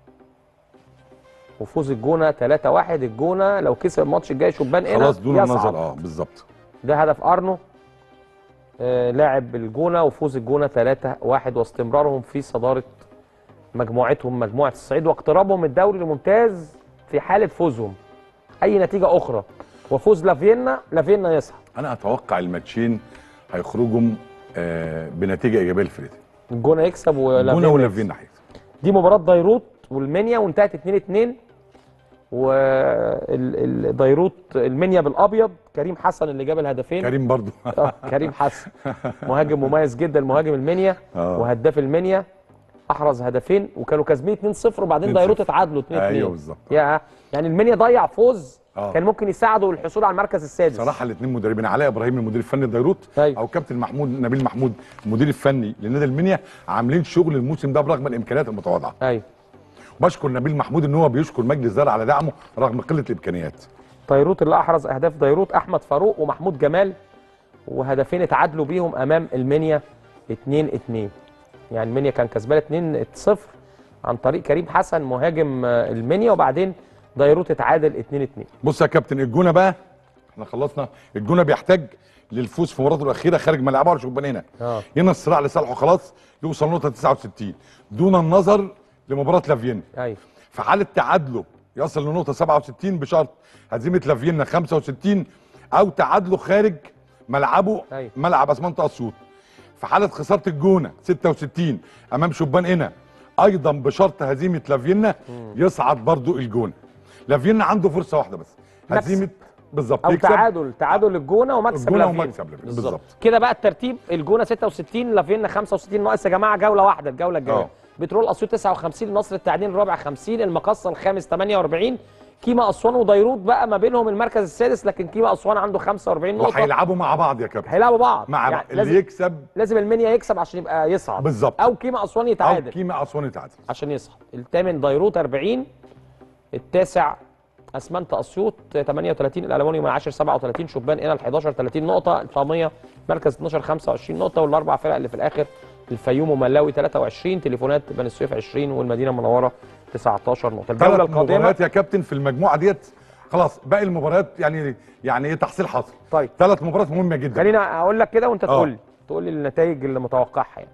وفوز الجونه 3-1 الجونه لو كسب الماتش الجاي شبان هنا
خلاص دون
يصعد.
النظر اه بالظبط
ده هدف ارنو آه لاعب الجونه وفوز الجونه 3-1 واستمرارهم في صداره مجموعتهم مجموعه الصعيد واقترابهم من الدوري الممتاز في حاله فوزهم اي نتيجه اخرى وفوز لافينا لافينا يصعد
انا اتوقع الماتشين هيخرجوا آه بنتيجه ايجابيه للفرقتين
الجونه يكسب
الجونه
ولافينا
ولافينا هيكسب
دي مباراة ديروت والمنيا وانتهت 2 2 وديروت المنيا بالابيض كريم حسن اللي جاب الهدفين
كريم برضو
آه، كريم حسن مهاجم مميز جدا مهاجم المنيا
آه.
وهداف المنيا احرز هدفين وكانوا كاسبين 2-0 وبعدين
2-0.
ديروت اتعادلوا 2-2
ايوه بالظبط
يا يعني المنيا ضيع فوز
آه.
كان ممكن يساعده للحصول على المركز السادس
صراحه الاثنين مدربين علاء ابراهيم المدير الفني لديروت
أيوة.
او كابتن محمود نبيل محمود المدير الفني لنادي المنيا عاملين شغل الموسم ده برغم الامكانيات المتواضعه
ايوه
بشكر نبيل محمود ان هو بيشكر مجلس الاداره على دعمه رغم قله الامكانيات
ديروت اللي احرز اهداف ديروت احمد فاروق ومحمود جمال وهدفين اتعادلوا بيهم امام المنيا 2 2 يعني المنيا كان كسبان 2 0 عن طريق كريم حسن مهاجم آه، المنيا وبعدين ديروت اتعادل 2 2
بص يا كابتن الجونه بقى احنا خلصنا الجونه بيحتاج للفوز في مباراته الاخيره خارج ملعبه على شبان هنا
اه
هنا الصراع لصالحه خلاص يوصل نقطه 69 دون النظر لمباراه لافينا
ايوه
في حاله تعادله يصل لنقطه 67 بشرط هزيمه لافينا 65 او تعادله خارج ملعبه
أيوة.
ملعب اسمنت اسيوط في حاله خساره الجونه 66 امام شبان هنا ايضا بشرط هزيمه لافينا يصعد برضو الجونه لافينا عنده فرصه واحده بس
مكسب.
هزيمه بالظبط
او
يكسب
تعادل تعادل الجونه ومكسب
الجونة
لافينا.
ومكسب لافينا،
بالظبط
بالظبط.
كده بقى الترتيب الجونه 66 لافينا 65 ناقص يا جماعه جوله واحده الجوله الجايه
آه.
بترول اسيوط 59 النصر التعدين الرابع 50 المقصه الخامس 48 كيما اسوان وديروت بقى ما بينهم المركز السادس لكن كيما اسوان عنده 45 نقطه
وهيلعبوا مع بعض يا كابتن
هيلعبوا بعض
مع
يعني
اللي
لازم
يكسب
لازم المنيا يكسب عشان يبقى يصعد
بالظبط.
او كيما اسوان
او
يتعادل
كيما اسوان يتعادل
عشان يصعد الثامن ديروت 40 التاسع اسمنت اسيوط 38 الالومنيوم العاشر 37 شبان هنا ال 11 30 نقطه الطاميه مركز 12 25 نقطه والاربع فرق اللي في الاخر الفيوم وملاوي 23 تليفونات بني السويف 20 والمدينه المنوره 19 نقطه الجوله
ثلاث
القادمه
مباريات يا كابتن في المجموعه ديت خلاص باقي المباريات يعني يعني ايه تحصيل حصل
طيب
ثلاث مباريات مهمه جدا
خلينا اقول لك كده وانت
آه.
تقول لي تقول لي النتائج اللي متوقعها يعني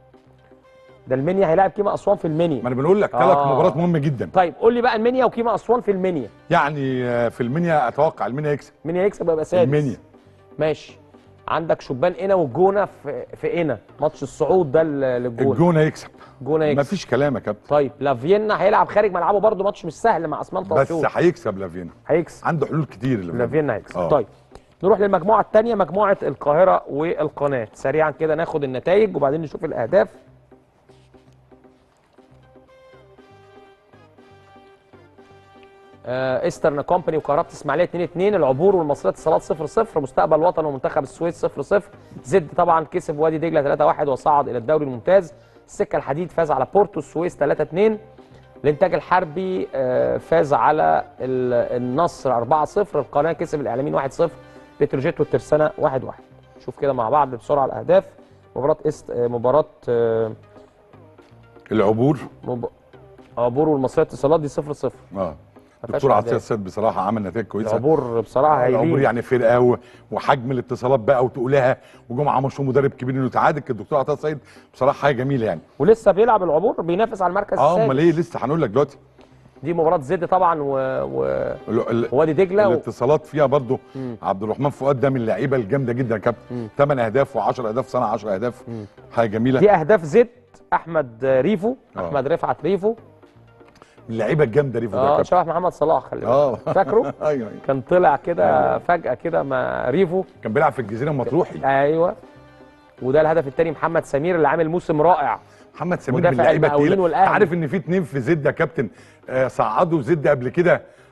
ده المنيا هيلاعب كيما اسوان في المنيا
ما انا بنقول لك ثلاث
آه.
مباريات مهمه جدا
طيب قول لي بقى المنيا وكيما اسوان في المنيا
يعني آه، في المنيا اتوقع المنيا يكسب
المنيا يكسب يبقى سادس
المنيا
ماشي عندك شبان قنا والجونه في في قنا ماتش الصعود ده لل- للجونه
الجونه يكسب
الجونه
ما
يكسب
فيش كلام يا كابتن
طيب لافينا هيلعب خارج ملعبه برده ماتش مش سهل مع اسمنت
بس
اسيوط
هيكسب لافينا
هيكسب
عنده حلول كتير لافينا
لافينا هيكسب
آه.
طيب نروح للمجموعه الثانيه مجموعه القاهره والقناه سريعا كده ناخد النتائج وبعدين نشوف الاهداف آه، ايسترن كومباني وكهرباء اسماعيليه 2 2 العبور والمصريه اتصالات 0 0 مستقبل وطن ومنتخب السويس 0 0 زد طبعا كسب وادي دجله 3 1 وصعد الى الدوري الممتاز السكه الحديد فاز على بورتو السويس 3 2 الانتاج الحربي آه، فاز على ال- النصر 4 0 القناه كسب الاعلاميين 1 0 بتروجيت والترسانه 1 1 شوف كده مع بعض بسرعه الاهداف مباراه است آه، مباراه آه،
العبور
مب... عبور والمصريه اتصالات دي 0 0
اه
فيهاش
دكتور عطيه
أهداف.
السيد بصراحه عمل نتائج كويسه
العبور بصراحه
العبور
هايلين
يعني فرقه و- وحجم الاتصالات بقى وتقولها وجمعه مشهور مدرب كبير انه يتعادل كان الدكتور عطيه السيد بصراحه حاجه جميله يعني
ولسه بيلعب العبور بينافس على المركز
اه
السادس
امال ايه لسه هنقول لك دلوقتي
دي مباراه زد طبعا و... و...
ال- ال-
ووادي دجله و...
الاتصالات فيها برضو
مم.
عبد الرحمن فؤاد ده من اللعيبه الجامده جدا يا
مم.
كابتن 8 اهداف و10 اهداف صنع 10 اهداف
مم.
حاجه جميله
دي اهداف زد احمد ريفو
آه.
احمد رفعت ريفو
من اللعيبه الجامده دي في ده يا
اه
كابتن
شبه محمد صلاح خلي بالك
اه
فاكره
ايوه أيوة.
كان طلع كده
أيوة.
فجاه كده مع ريفو
كان بيلعب في الجزيره المطروحي
ايوه وده الهدف الثاني محمد سمير اللي عامل موسم رائع
محمد سمير
مدافع
من اللعيبه
المقاولين
التقيله
والأهلي.
عارف ان في اتنين في زد يا كابتن آه صعدوا زد قبل كده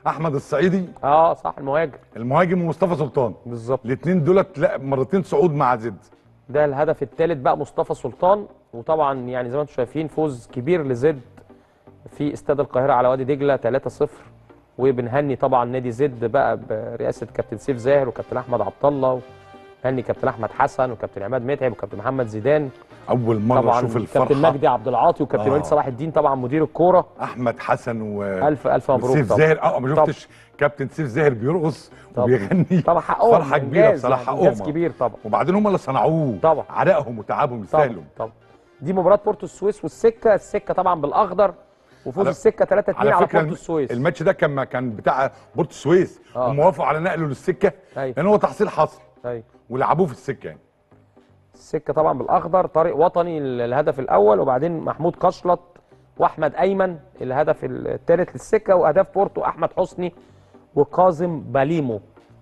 احمد الصعيدي
اه صح المهاجم
المهاجم ومصطفى سلطان
بالظبط
الاثنين دولت لا مرتين صعود مع زد
ده الهدف الثالث بقى مصطفى سلطان وطبعا يعني زي ما انتم شايفين فوز كبير لزد في استاد القاهره على وادي دجله 3-0 وبنهني طبعا نادي زد بقى برئاسه كابتن سيف زاهر وكابتن احمد عبد الله وهني كابتن احمد حسن وكابتن عماد متعب وكابتن محمد زيدان
اول مره
طبعا
اشوف
كابتن
الفرحه
مجدي عبد العاطي وكابتن
آه.
وليد صلاح الدين طبعا مدير الكوره
احمد حسن و
الف الف مبروك
سيف
طبعا
زاهر اه ما
طبعا.
شفتش كابتن سيف زاهر بيرقص
طبعا.
وبيغني
طبعا حقهم
فرحه كبيره
إنجاز
بصراحه
يعني، انجاز
حقهم
كبير طبعا
وبعدين هم اللي صنعوه
طبعا.
عرقهم وتعبهم
طبعا
يستاهلوا
طبعا دي مباراه بورتو السويس والسكه السكه طبعا بالاخضر وفوز
على-
السكه 3 2 على,
على فكره
بورتو السويس
الماتش ده كان كان بتاع بورتو السويس
آه.
هم وافقوا على نقله للسكه
أيوة.
لان هو تحصيل حصل
ايوه
ولعبوه في السكه يعني
السكه طبعا بالاخضر طارق وطني ال- الهدف الاول وبعدين محمود قشلط واحمد ايمن الهدف الثالث للسكه واهداف بورتو احمد حسني وكاظم باليمو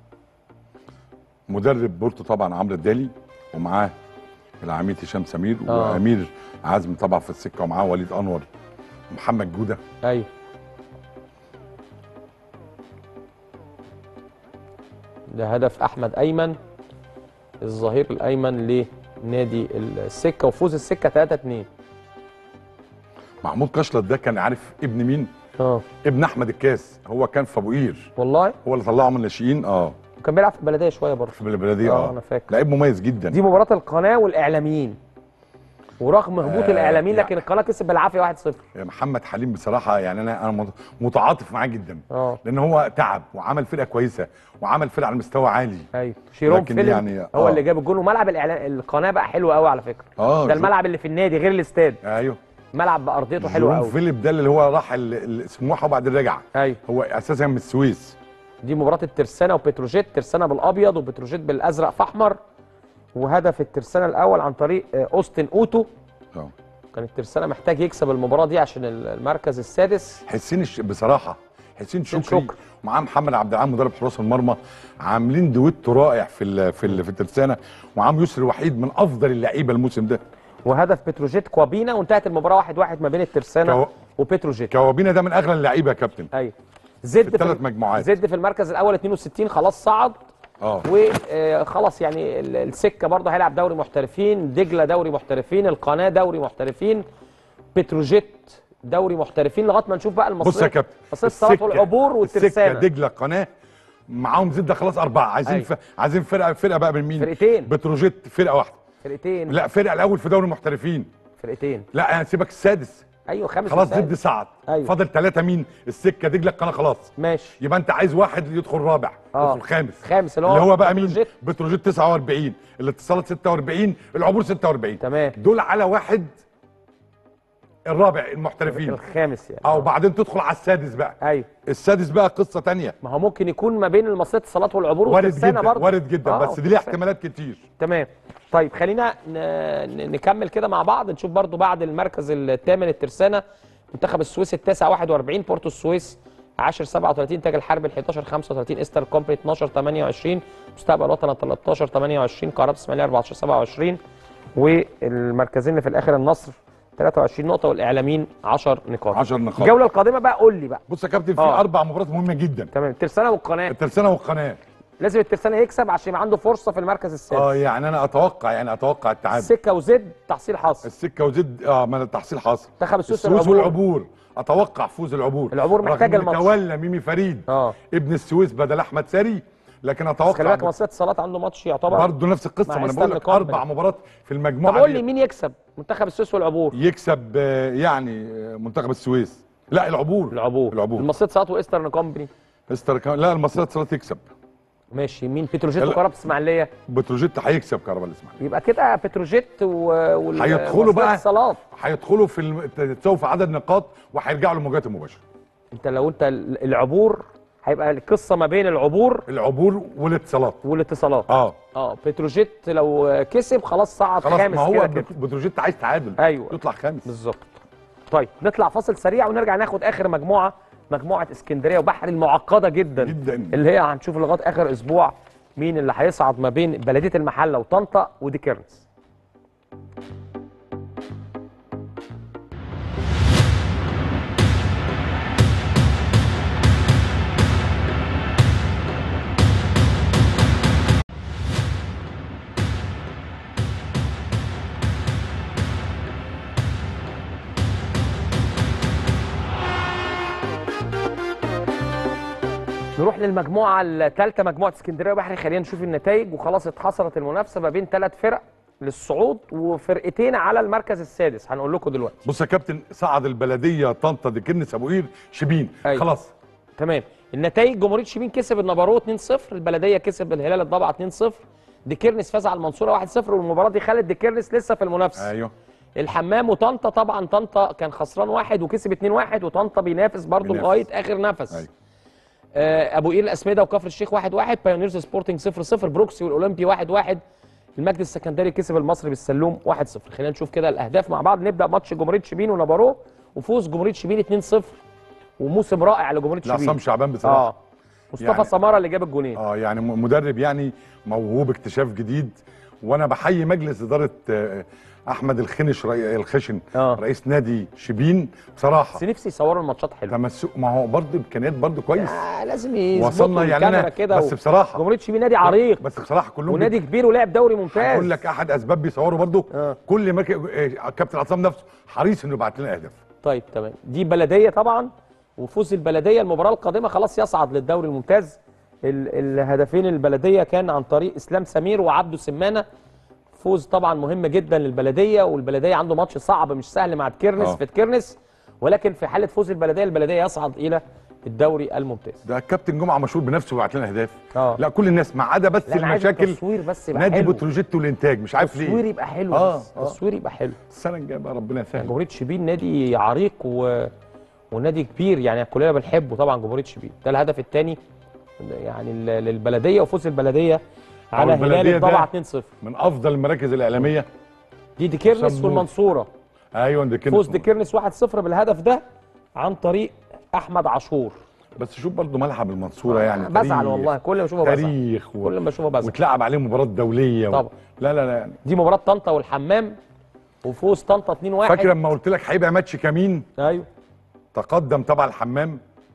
مدرب بورتو طبعا عمرو الدالي ومعاه العميد هشام سمير
آه.
وامير عزمي طبعا في السكه ومعاه وليد انور ومحمد جوده
ايوه ده هدف احمد ايمن الظهير الايمن لنادي السكه وفوز السكه 3 2
محمود قشلط ده كان عارف ابن مين
اه
ابن احمد الكاس هو كان في ابو قير
والله
هو اللي طلعه من الناشئين اه
وكان بيلعب في البلديه شويه برضه
في البلديه
اه
اه
انا فاكر
لعيب مميز جدا
دي مباراه القناه والاعلاميين ورغم هبوط
آه،
الاعلاميين
يعني-
لكن القناه كسب بالعافيه 1-0
محمد حليم بصراحه يعني انا انا مت- متعاطف معاه جدا
اه
لان هو تعب وعمل فرقه كويسه وعمل فرقه على مستوى عالي
ايوه شيروم
لكن
فيلم
يعني-
هو
آه.
اللي جاب الجول وملعب الاعلام القناه بقى حلو قوي على فكره
اه
ده
جو-
الملعب اللي في النادي غير الاستاد
ايوه
ملعب بارضيته حلوه
جيروم
قوي
فيليب ده اللي هو راح ال- ال- سموحه وبعدين رجع
ايوه
هو اساسا من السويس
دي مباراه الترسانه وبتروجيت ترسانه بالابيض وبتروجيت بالازرق في احمر وهدف الترسانه الاول عن طريق آه، اوستن اوتو
اه
كان الترسانه محتاج يكسب المباراه دي عشان ال- المركز السادس
حسين الش... بصراحه حسين
حسين
شكري
شكري.
ومعاه محمد عبد العال مدرب حراس المرمى عاملين دويتو رائع في ال... في ال... في الترسانه ومعاهم يسري وحيد من افضل اللعيبه الموسم ده
وهدف بتروجيت كوابينا وانتهت المباراه 1-1 واحد واحد ما بين الترسانه
كو...
وبتروجيت
كوابينا ده من اغلى اللعيبه يا كابتن
ايوه زد
في الثلاث مجموعات.
زد في المركز الاول 62 خلاص صعد
اه
وخلاص يعني ال- السكه برضه هيلعب دوري محترفين دجله دوري محترفين القناه دوري محترفين بتروجيت دوري محترفين لغايه ما نشوف بقى المصرية
بص يا كابتن
مصرية الصالات والعبور
السكه
والترسانه
دجله قناه معاهم زد خلاص اربعه عايزين
أيوة.
ف... عايزين فرقه فرقه بقى من مين
فرقتين.
بتروجيت فرقه واحده
فرقتين
لا فرقه الاول في دوري المحترفين
فرقتين
لا انا سيبك السادس
ايوه خمس
خلاص
وسادس.
زد صعد
أيوة.
فاضل ثلاثه مين السكه دجله القناه خلاص
ماشي
يبقى انت عايز واحد يدخل رابع
آه.
يدخل خامس
خامس اللي هو
اللي هو بقى مين
بتروجيت.
بتروجيت 49 الاتصالات 46 العبور 46
تمام
دول على واحد الرابع المحترفين
الخامس يعني
اه وبعدين تدخل على السادس بقى
ايوه
السادس بقى قصه تانية
ما هو ممكن يكون ما بين المصرية الصالات والعبور
وارد
والترسانه
جدا
برضه
وارد جدا
آه،
بس دي ليها
والترسانة.
احتمالات كتير
تمام طيب خلينا ن... ن- نكمل كده مع بعض نشوف برضو بعد المركز الثامن الترسانة منتخب السويس التاسع 41 بورتو السويس 10 37 تاج الحرب ال 11 35 استر كومباني 12 28 مستقبل وطن 13 28 قرارات اسماعيليه 14 27 والمركزين اللي في الاخر النصر 23 نقطه والاعلاميين 10 نقاط
10 نقاط.
الجوله القادمه بقى قول لي بقى
بص يا كابتن في
آه.
اربع مباريات مهمه جدا
تمام الترسانه والقناه
الترسانه والقناه
لازم الترسانه يكسب عشان يبقى عنده فرصه في المركز السادس
اه يعني انا اتوقع يعني اتوقع التعادل
السكه وزد تحصيل حاصل
السكه وزد اه ما التحصيل حاصل
منتخب السويس
السويس
والعبور.
والعبور اتوقع فوز العبور
العبور محتاج
رغم إن
الماتش.
تولى ميمي فريد
اه
ابن السويس بدل احمد ساري لكن
بس خلي
اتوقع
بالك مصرية الصالات عنده ماتش يعتبر
برضه نفس القصه
مع
ما انا
إسترن
بقول لك
كومباني.
اربع مباريات في
طب
المجموعه
قول
دي.
لي مين يكسب منتخب السويس والعبور
يكسب آه، يعني آه، منتخب السويس لا العبور
العبور
العبور
المصرية الصالات وايسترن كومباني
استر كان- لا المصرية اتصالات يكسب
ماشي مين بتروجيت
لا.
وكهرباء اسماعيليه
بتروجيت هيكسب كهرباء الاسماعيلي
يبقى كده بتروجيت و... وال-
هيدخلوا
مصرية
بقى
الصالات
هيدخلوا في الم... تساوي في عدد نقاط وهيرجعوا للمواجهات المباشره
انت لو انت ال- العبور هيبقى القصه ما بين العبور
العبور والاتصالات
والاتصالات
اه
اه بتروجيت لو كسب خلاص صعد
خلاص
خامس
ما هو
كده كده
بت- بتروجيت عايز تعادل
ايوه
يطلع خامس
بالظبط طيب نطلع فاصل سريع ونرجع ناخد اخر مجموعه مجموعه اسكندريه وبحري المعقده جدا
جدا
اللي هي هنشوف لغايه اخر اسبوع مين اللي هيصعد ما بين بلديه المحله وطنطا ودي كيرنز نروح للمجموعه الثالثه مجموعه اسكندريه وبحري خلينا نشوف النتائج وخلاص اتحصلت المنافسه ما بين ثلاث فرق للصعود وفرقتين على المركز السادس هنقول لكم دلوقتي
بص يا كابتن صعد البلديه طنطا دي كنس ابو قير شبين
أيوة.
خلاص
تمام النتائج جمهوريه شبين كسب النبارو 2-0 البلديه كسب الهلال الضبع 2-0 ديكيرنس فاز على المنصوره 1-0 والمباراه دي خلت ديكيرنس لسه في المنافسه
ايوه
الحمام وطنطا طبعا طنطا كان خسران واحد وكسب 2-1 وطنطا بينافس برضه
بينافس.
لغايه اخر نفس
أيوة.
آه ابو قير الاسمده وكفر الشيخ 1-1 بايونيرز سبورتنج 0-0 بروكسي والاولمبي 1-1 المجد السكندري كسب المصري بالسلوم 1-0 خلينا نشوف كده الاهداف مع بعض نبدا ماتش جمهوريه شبين ونبارو وفوز جمهوريه شبين 2-0 وموسم رائع لجمهوريه شبين
لعصام شعبان بصراحه
اه مصطفى
يعني-
سماره اللي جاب الجونين
اه يعني م- مدرب يعني موهوب اكتشاف جديد وانا بحيي مجلس اداره آه، احمد الخنش رئي الخشن
آه.
رئيس نادي شبين بصراحه
بس نفسي يصوروا الماتشات حلوه
تمسك ما هو برضه امكانيات برضه كويس
آه لازم يظبطوا
وصلنا يعني
الكاميرا
انا
كده
بس
و-
بصراحه
جمهوريه شبين نادي عريق
بس بصراحه كلهم
ونادي كبير ولعب دوري ممتاز
اقول لك احد اسباب بيصوروا برضه
آه.
كل ما ك- آه، كابتن عصام نفسه حريص انه يبعت لنا اهداف
طيب تمام دي بلديه طبعا وفوز البلديه المباراه القادمه خلاص يصعد للدوري الممتاز ال- الهدفين البلديه كان عن طريق اسلام سمير وعبده سمانه فوز طبعا مهم جدا للبلديه والبلديه عنده ماتش صعب مش سهل مع تكيرنس
آه.
في تكيرنس ولكن في حاله فوز البلديه البلديه يصعد الى الدوري الممتاز
ده الكابتن جمعه مشهور بنفسه بيبعت لنا اهداف
اه
لا كل الناس ما عدا بس
لا انا عايز
المشاكل
التصوير بس يبقى
نادي
حلو
بتروجيت والانتاج مش عارف
التصوير
ليه
يبقى حلو
آه،
بس
آه.
التصوير يبقى حلو
السنه الجايه بقى ربنا يسهل
جمهوريه شبين نادي عريق و... ونادي كبير يعني كلنا بنحبه طبعا جمهوريه شبين ده الهدف الثاني يعني ل- للبلديه وفوز البلديه على هلال
البلدية
الضبع
ده
2-0
من افضل المراكز الاعلاميه
دي ديكيرنس
حسام نور.
والمنصوره
ايوه ده كده
فوز ديكيرنس 1-0 بالهدف ده عن طريق احمد عاشور
بس شوف برضه ملعب المنصوره يعني
بزعل
تاريخ-
والله كل ما اشوفه بزعل
تاريخ و...
كل ما اشوفه بزعل
وتلعب عليه مباراه دوليه و...
طبعا.
لا لا لا يعني
دي مباراه طنطا والحمام وفوز طنطا 2-1
فاكر لما قلت لك هيبقى ماتش كمين
ايوه
تقدم طبعا الحمام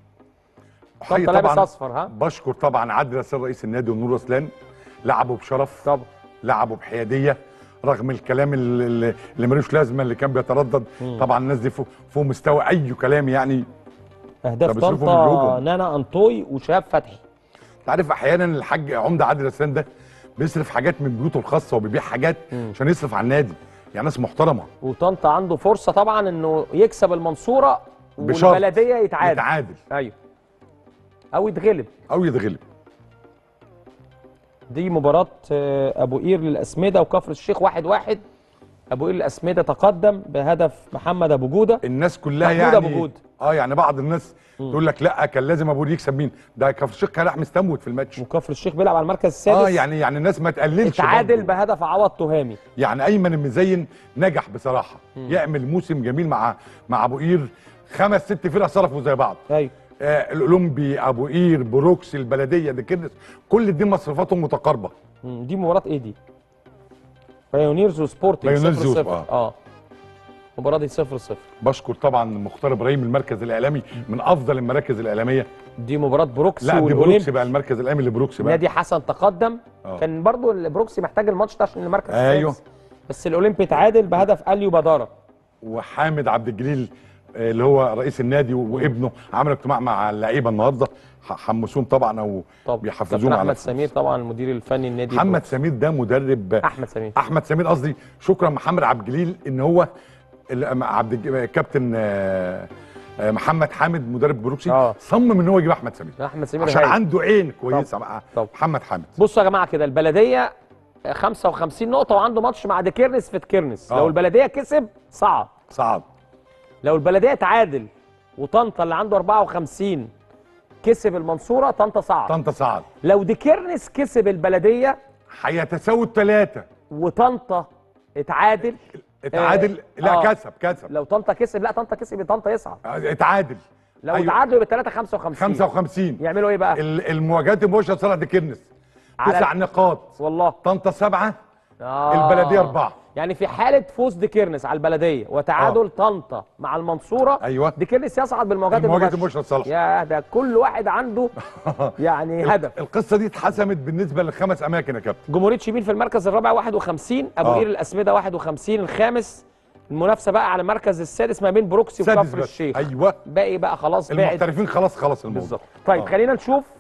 حقيقي
طنطا لابس اصفر ها
بشكر طبعا عادل رسول رئيس النادي ونور رسلان لعبوا بشرف
طبعا
لعبوا بحياديه رغم الكلام اللي, اللي- اللي ملوش لازمه اللي كان بيتردد طبعا الناس دي فوق, فوق مستوى اي كلام يعني
اهداف
ده بيصرفوا من
طنطا
جيوبهم.
نانا انطوي وشهاب فتحي
انت عارف احيانا الحاج عمده عادل رسلان ده بيصرف حاجات من بيوته الخاصه وبيبيع حاجات عشان يصرف على النادي يعني ناس محترمه
وطنطا عنده فرصه طبعا انه يكسب المنصوره
بشرط
والبلديه يتعادل
يتعادل
ايوه او يتغلب
او يتغلب
دي مباراه آه، ابو قير للاسمده وكفر الشيخ واحد واحد ابو قير للاسمده تقدم بهدف محمد ابو جوده
الناس كلها
محمود
يعني
أبو جود.
اه يعني بعض الناس تقول لك لا كان لازم ابو يكسب مين ده كفر الشيخ كان راح مستموت في الماتش
وكفر الشيخ بيلعب على المركز السادس
اه يعني يعني الناس ما تقللش
اتعادل
برضه.
بهدف عوض تهامي
يعني ايمن المزين نجح بصراحه يعمل موسم جميل مع مع ابو قير خمس ست فرق صرفوا زي بعض
ايوه
آه الاولمبي ابو قير بروكس البلديه ده كده كل دي مصروفاتهم متقاربه
مم، دي مباراه ايه دي بايونيرز وسبورتنج
بايونيرز
0
وسب-
0
آه.
اه المباراه دي 0 0
بشكر طبعا مختار ابراهيم المركز الاعلامي من افضل المراكز الاعلاميه
دي مباراه بروكسي
لا دي بروكسي
والاولمبي
بقى المركز الاعلامي لبروكسي بقى
نادي حسن تقدم
آه.
كان برضو البروكسي محتاج الماتش ده عشان المركز
أيوه.
السادس بس الاولمبي تعادل بهدف اليو بداره
وحامد عبد الجليل آه، اللي هو رئيس النادي وابنه عملوا اجتماع مع اللعيبه النهارده ح- حمسوهم طبعا او
طب
بيحفزوهم
كابتن
على
احمد
الفوز.
سمير طبعا المدير الفني النادي
محمد
بروكسي.
سمير ده مدرب
احمد سمير
احمد سمير قصدي شكرا محمد عبد الجليل ان هو ال- عبد الج- كابتن آه، آه، محمد حامد مدرب بروكسي
آه.
صمم ان هو يجيب احمد سمير
احمد سمير
عشان
هايل.
عنده عين كويسه مع
طب.
محمد حامد
بصوا يا جماعه كده البلديه 55 نقطه وعنده ماتش مع ديكيرنس في تكيرنس
آه.
لو البلديه كسب صعد
صعب
لو البلديه تعادل وطنطا اللي عنده 54 كسب المنصوره طنطا صعد
طنطا صعد
لو ديكيرنس كسب البلديه
هيتساووا الثلاثه
وطنطا اتعادل
اتعادل
آه.
لا
آه.
كسب كسب
لو طنطا كسب لا طنطا كسب يبقى طنطا يصعد
آه، اتعادل
لو
أيوة.
اتعادلوا يبقى 3 55
55
يعملوا ايه بقى؟
ال- المواجهات المباشره صالح ديكنس
على-
تسع نقاط
والله
طنطا سبعه
آه.
البلديه اربعه
يعني في حاله فوز ديكيرنس على البلديه وتعادل طنطا مع المنصوره
أيوة.
ديكيرنس يصعد بالمواجهات
المواجهات
المباشره
المباشره لصالح
يا ده كل واحد عنده يعني هدف
القصه دي اتحسمت بالنسبه للخمس اماكن يا كابتن
جمهوريه شبين في المركز الرابع 51 ابو
آه.
قير الاسمده 51 الخامس المنافسه بقى على المركز السادس ما بين بروكسي
سادس
وكفر
بس
الشيخ
ايوه
باقي بقى خلاص بعد
المحترفين خلاص خلاص الموضوع
بالظبط طيب
آه.
خلينا نشوف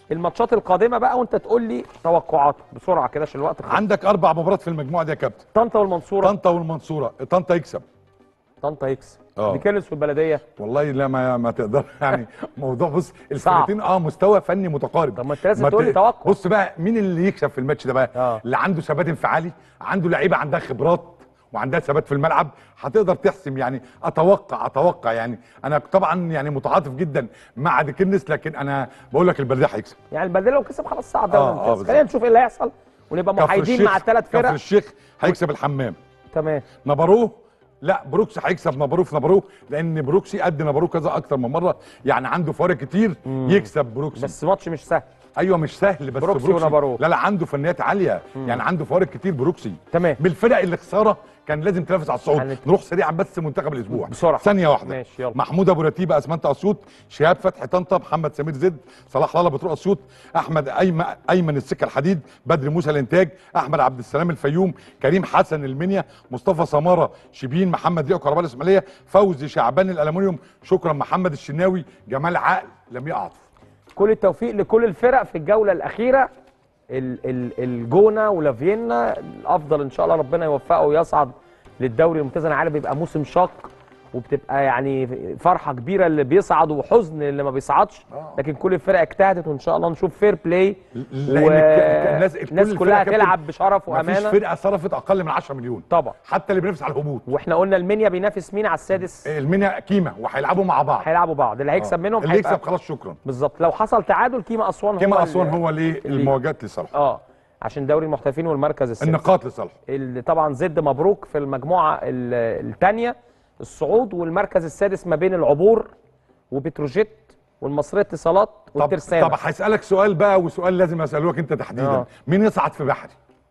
الماتشات القادمه بقى وانت تقول لي توقعاتك بسرعه كده عشان الوقت خلص
عندك اربع مباريات في المجموعه دي يا كابتن
طنطا والمنصوره
طنطا والمنصوره طنطا يكسب
طنطا يكسب
اه.
بيكنس والبلديه
والله لا ما ما تقدر يعني موضوع بص الفرقتين اه مستوى فني متقارب
طب ما انت لازم
ما
تقول لي
ت-
توقع.
بص بقى مين اللي يكسب في الماتش ده بقى
اه.
اللي عنده ثبات انفعالي عنده لعيبه عندها خبرات وعندها ثبات في الملعب هتقدر تحسم يعني اتوقع اتوقع يعني انا طبعا يعني متعاطف جدا مع ديكنس لكن انا بقول لك البلديه هيكسب
يعني البلديه لو كسب خلاص صعد دوري
اه، اه،
الممتاز
بالظبط.
خلينا نشوف ايه اللي هيحصل ونبقى
كفر
محايدين
الشيخ-
مع الثلاث
كفر
فرق
الشيخ هيكسب الحمام
تمام
نبروه لا بروكسي هيكسب نبروه في نبروه لان بروكسي قد نبروه كذا اكتر من مره يعني عنده فوارق كتير يكسب بروكسي
بس ماتش مش سهل
ايوه مش سهل بس
بروكسي
بروكسي,
ونبروه.
لا لا عنده فنيات عاليه يعني عنده فوارق كتير بروكسي
تمام.
بالفرق اللي خساره كان لازم تنافس على الصعود
هنت-
نروح سريعا بس منتخب الاسبوع
بسرعة.
ثانيه واحده
ماشي، يلا.
محمود ابو رتيبه اسمنت اسيوط شهاب فتحي طنطا محمد سمير زد صلاح لالا بتروح اسيوط احمد ايمن ايمن السكه الحديد بدر موسى الانتاج احمد عبد السلام الفيوم كريم حسن المنيا مصطفى سماره شبين محمد ريو كهرباء الاسماعيليه فوزي شعبان الالومنيوم شكرا محمد الشناوي جمال عقل لم يعطف
كل التوفيق لكل الفرق في الجوله الاخيره ال ال الجونه ولافيينا الافضل ان شاء الله ربنا يوفقه ويصعد للدوري الممتاز انا عارف بيبقى موسم شاق وبتبقى يعني فرحه كبيره اللي بيصعد وحزن اللي ما بيصعدش لكن كل الفرق اجتهدت وان شاء الله نشوف فير بلاي
لان ك- الناس كل
الناس
الفرق
كلها
يا كابتن
تلعب بشرف
مفيش
وامانه
فرقه صرفت اقل من 10 مليون
طبعا
حتى اللي بينافس على الهبوط
واحنا قلنا المنيا بينافس مين على السادس
المنيا كيما وهيلعبوا مع بعض
هيلعبوا بعض اللي هيكسب منهم
اللي
هيبقى-
يكسب خلاص شكرا
بالظبط لو حصل تعادل كيما اسوان هو
كيما
ال-
اسوان هو ليه
اللي-
المواجهات لصالحه
اه عشان دوري المحترفين والمركز السادس
النقاط لصالحه
اللي طبعا زد مبروك في المجموعه الثانيه الصعود والمركز السادس ما بين العبور وبتروجيت والمصريه اتصالات
طب
والترسانه
طب هسالك سؤال بقى وسؤال لازم اساله لك انت تحديدا
آه.
مين يصعد في بحري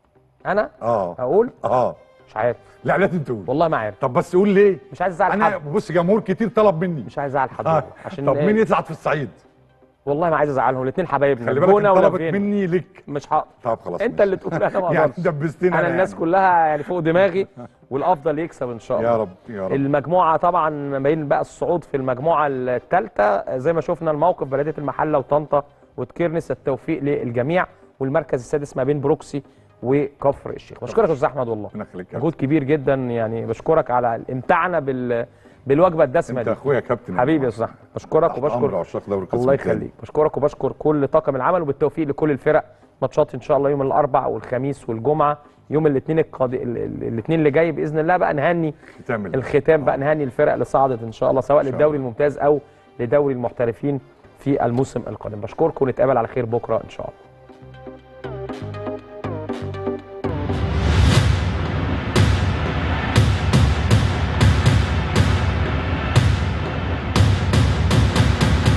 انا
اه
اقول
اه
مش عارف
لا لازم تقول
والله ما عارف
طب بس قول ليه
مش عايز ازعل
انا
حد
بص جمهور كتير طلب مني
مش عايز ازعل حد
آه.
والله. عشان
طب
إيه؟
مين يصعد في الصعيد
والله ما عايز ازعلهم الاثنين حبايبنا
خلي بالك
الجونه
إن طلبت
ولافينا
مني ليك
مش حق
طب خلاص
انت
ماشي.
اللي تقول انا ما
يعني
اقدرش
دبستني
انا الناس
يعني.
كلها يعني فوق دماغي والافضل يكسب ان شاء الله
يا رب يا رب
المجموعه طبعا ما بين بقى الصعود في المجموعه الثالثه زي ما شفنا الموقف بلديه المحله وطنطا وتكيرنس التوفيق للجميع والمركز السادس ما بين بروكسي وكفر الشيخ بشكرك يا استاذ احمد والله
ربنا يخليك يا
مجهود كبير جدا يعني بشكرك على امتعنا بال بالوجبه الدسمه
انت
دي
اخويا يا كابتن
حبيبي يا استاذ احمد بشكرك
تحت امر
وبشكر
عشاق دوري القسم
الله
الثاني.
يخليك بشكرك وبشكر كل طاقم العمل وبالتوفيق لكل الفرق ماتشات ان شاء الله يوم الاربعاء والخميس والجمعه يوم الاثنين القادم الاثنين اللي جاي باذن الله بقى نهني
ختام ال-
الختام بقى نهني الفرق اللي صعدت ان شاء الله سواء
شاء
للدوري
الله.
الممتاز او لدوري المحترفين في الموسم القادم بشكركم ونتقابل على خير بكره ان شاء الله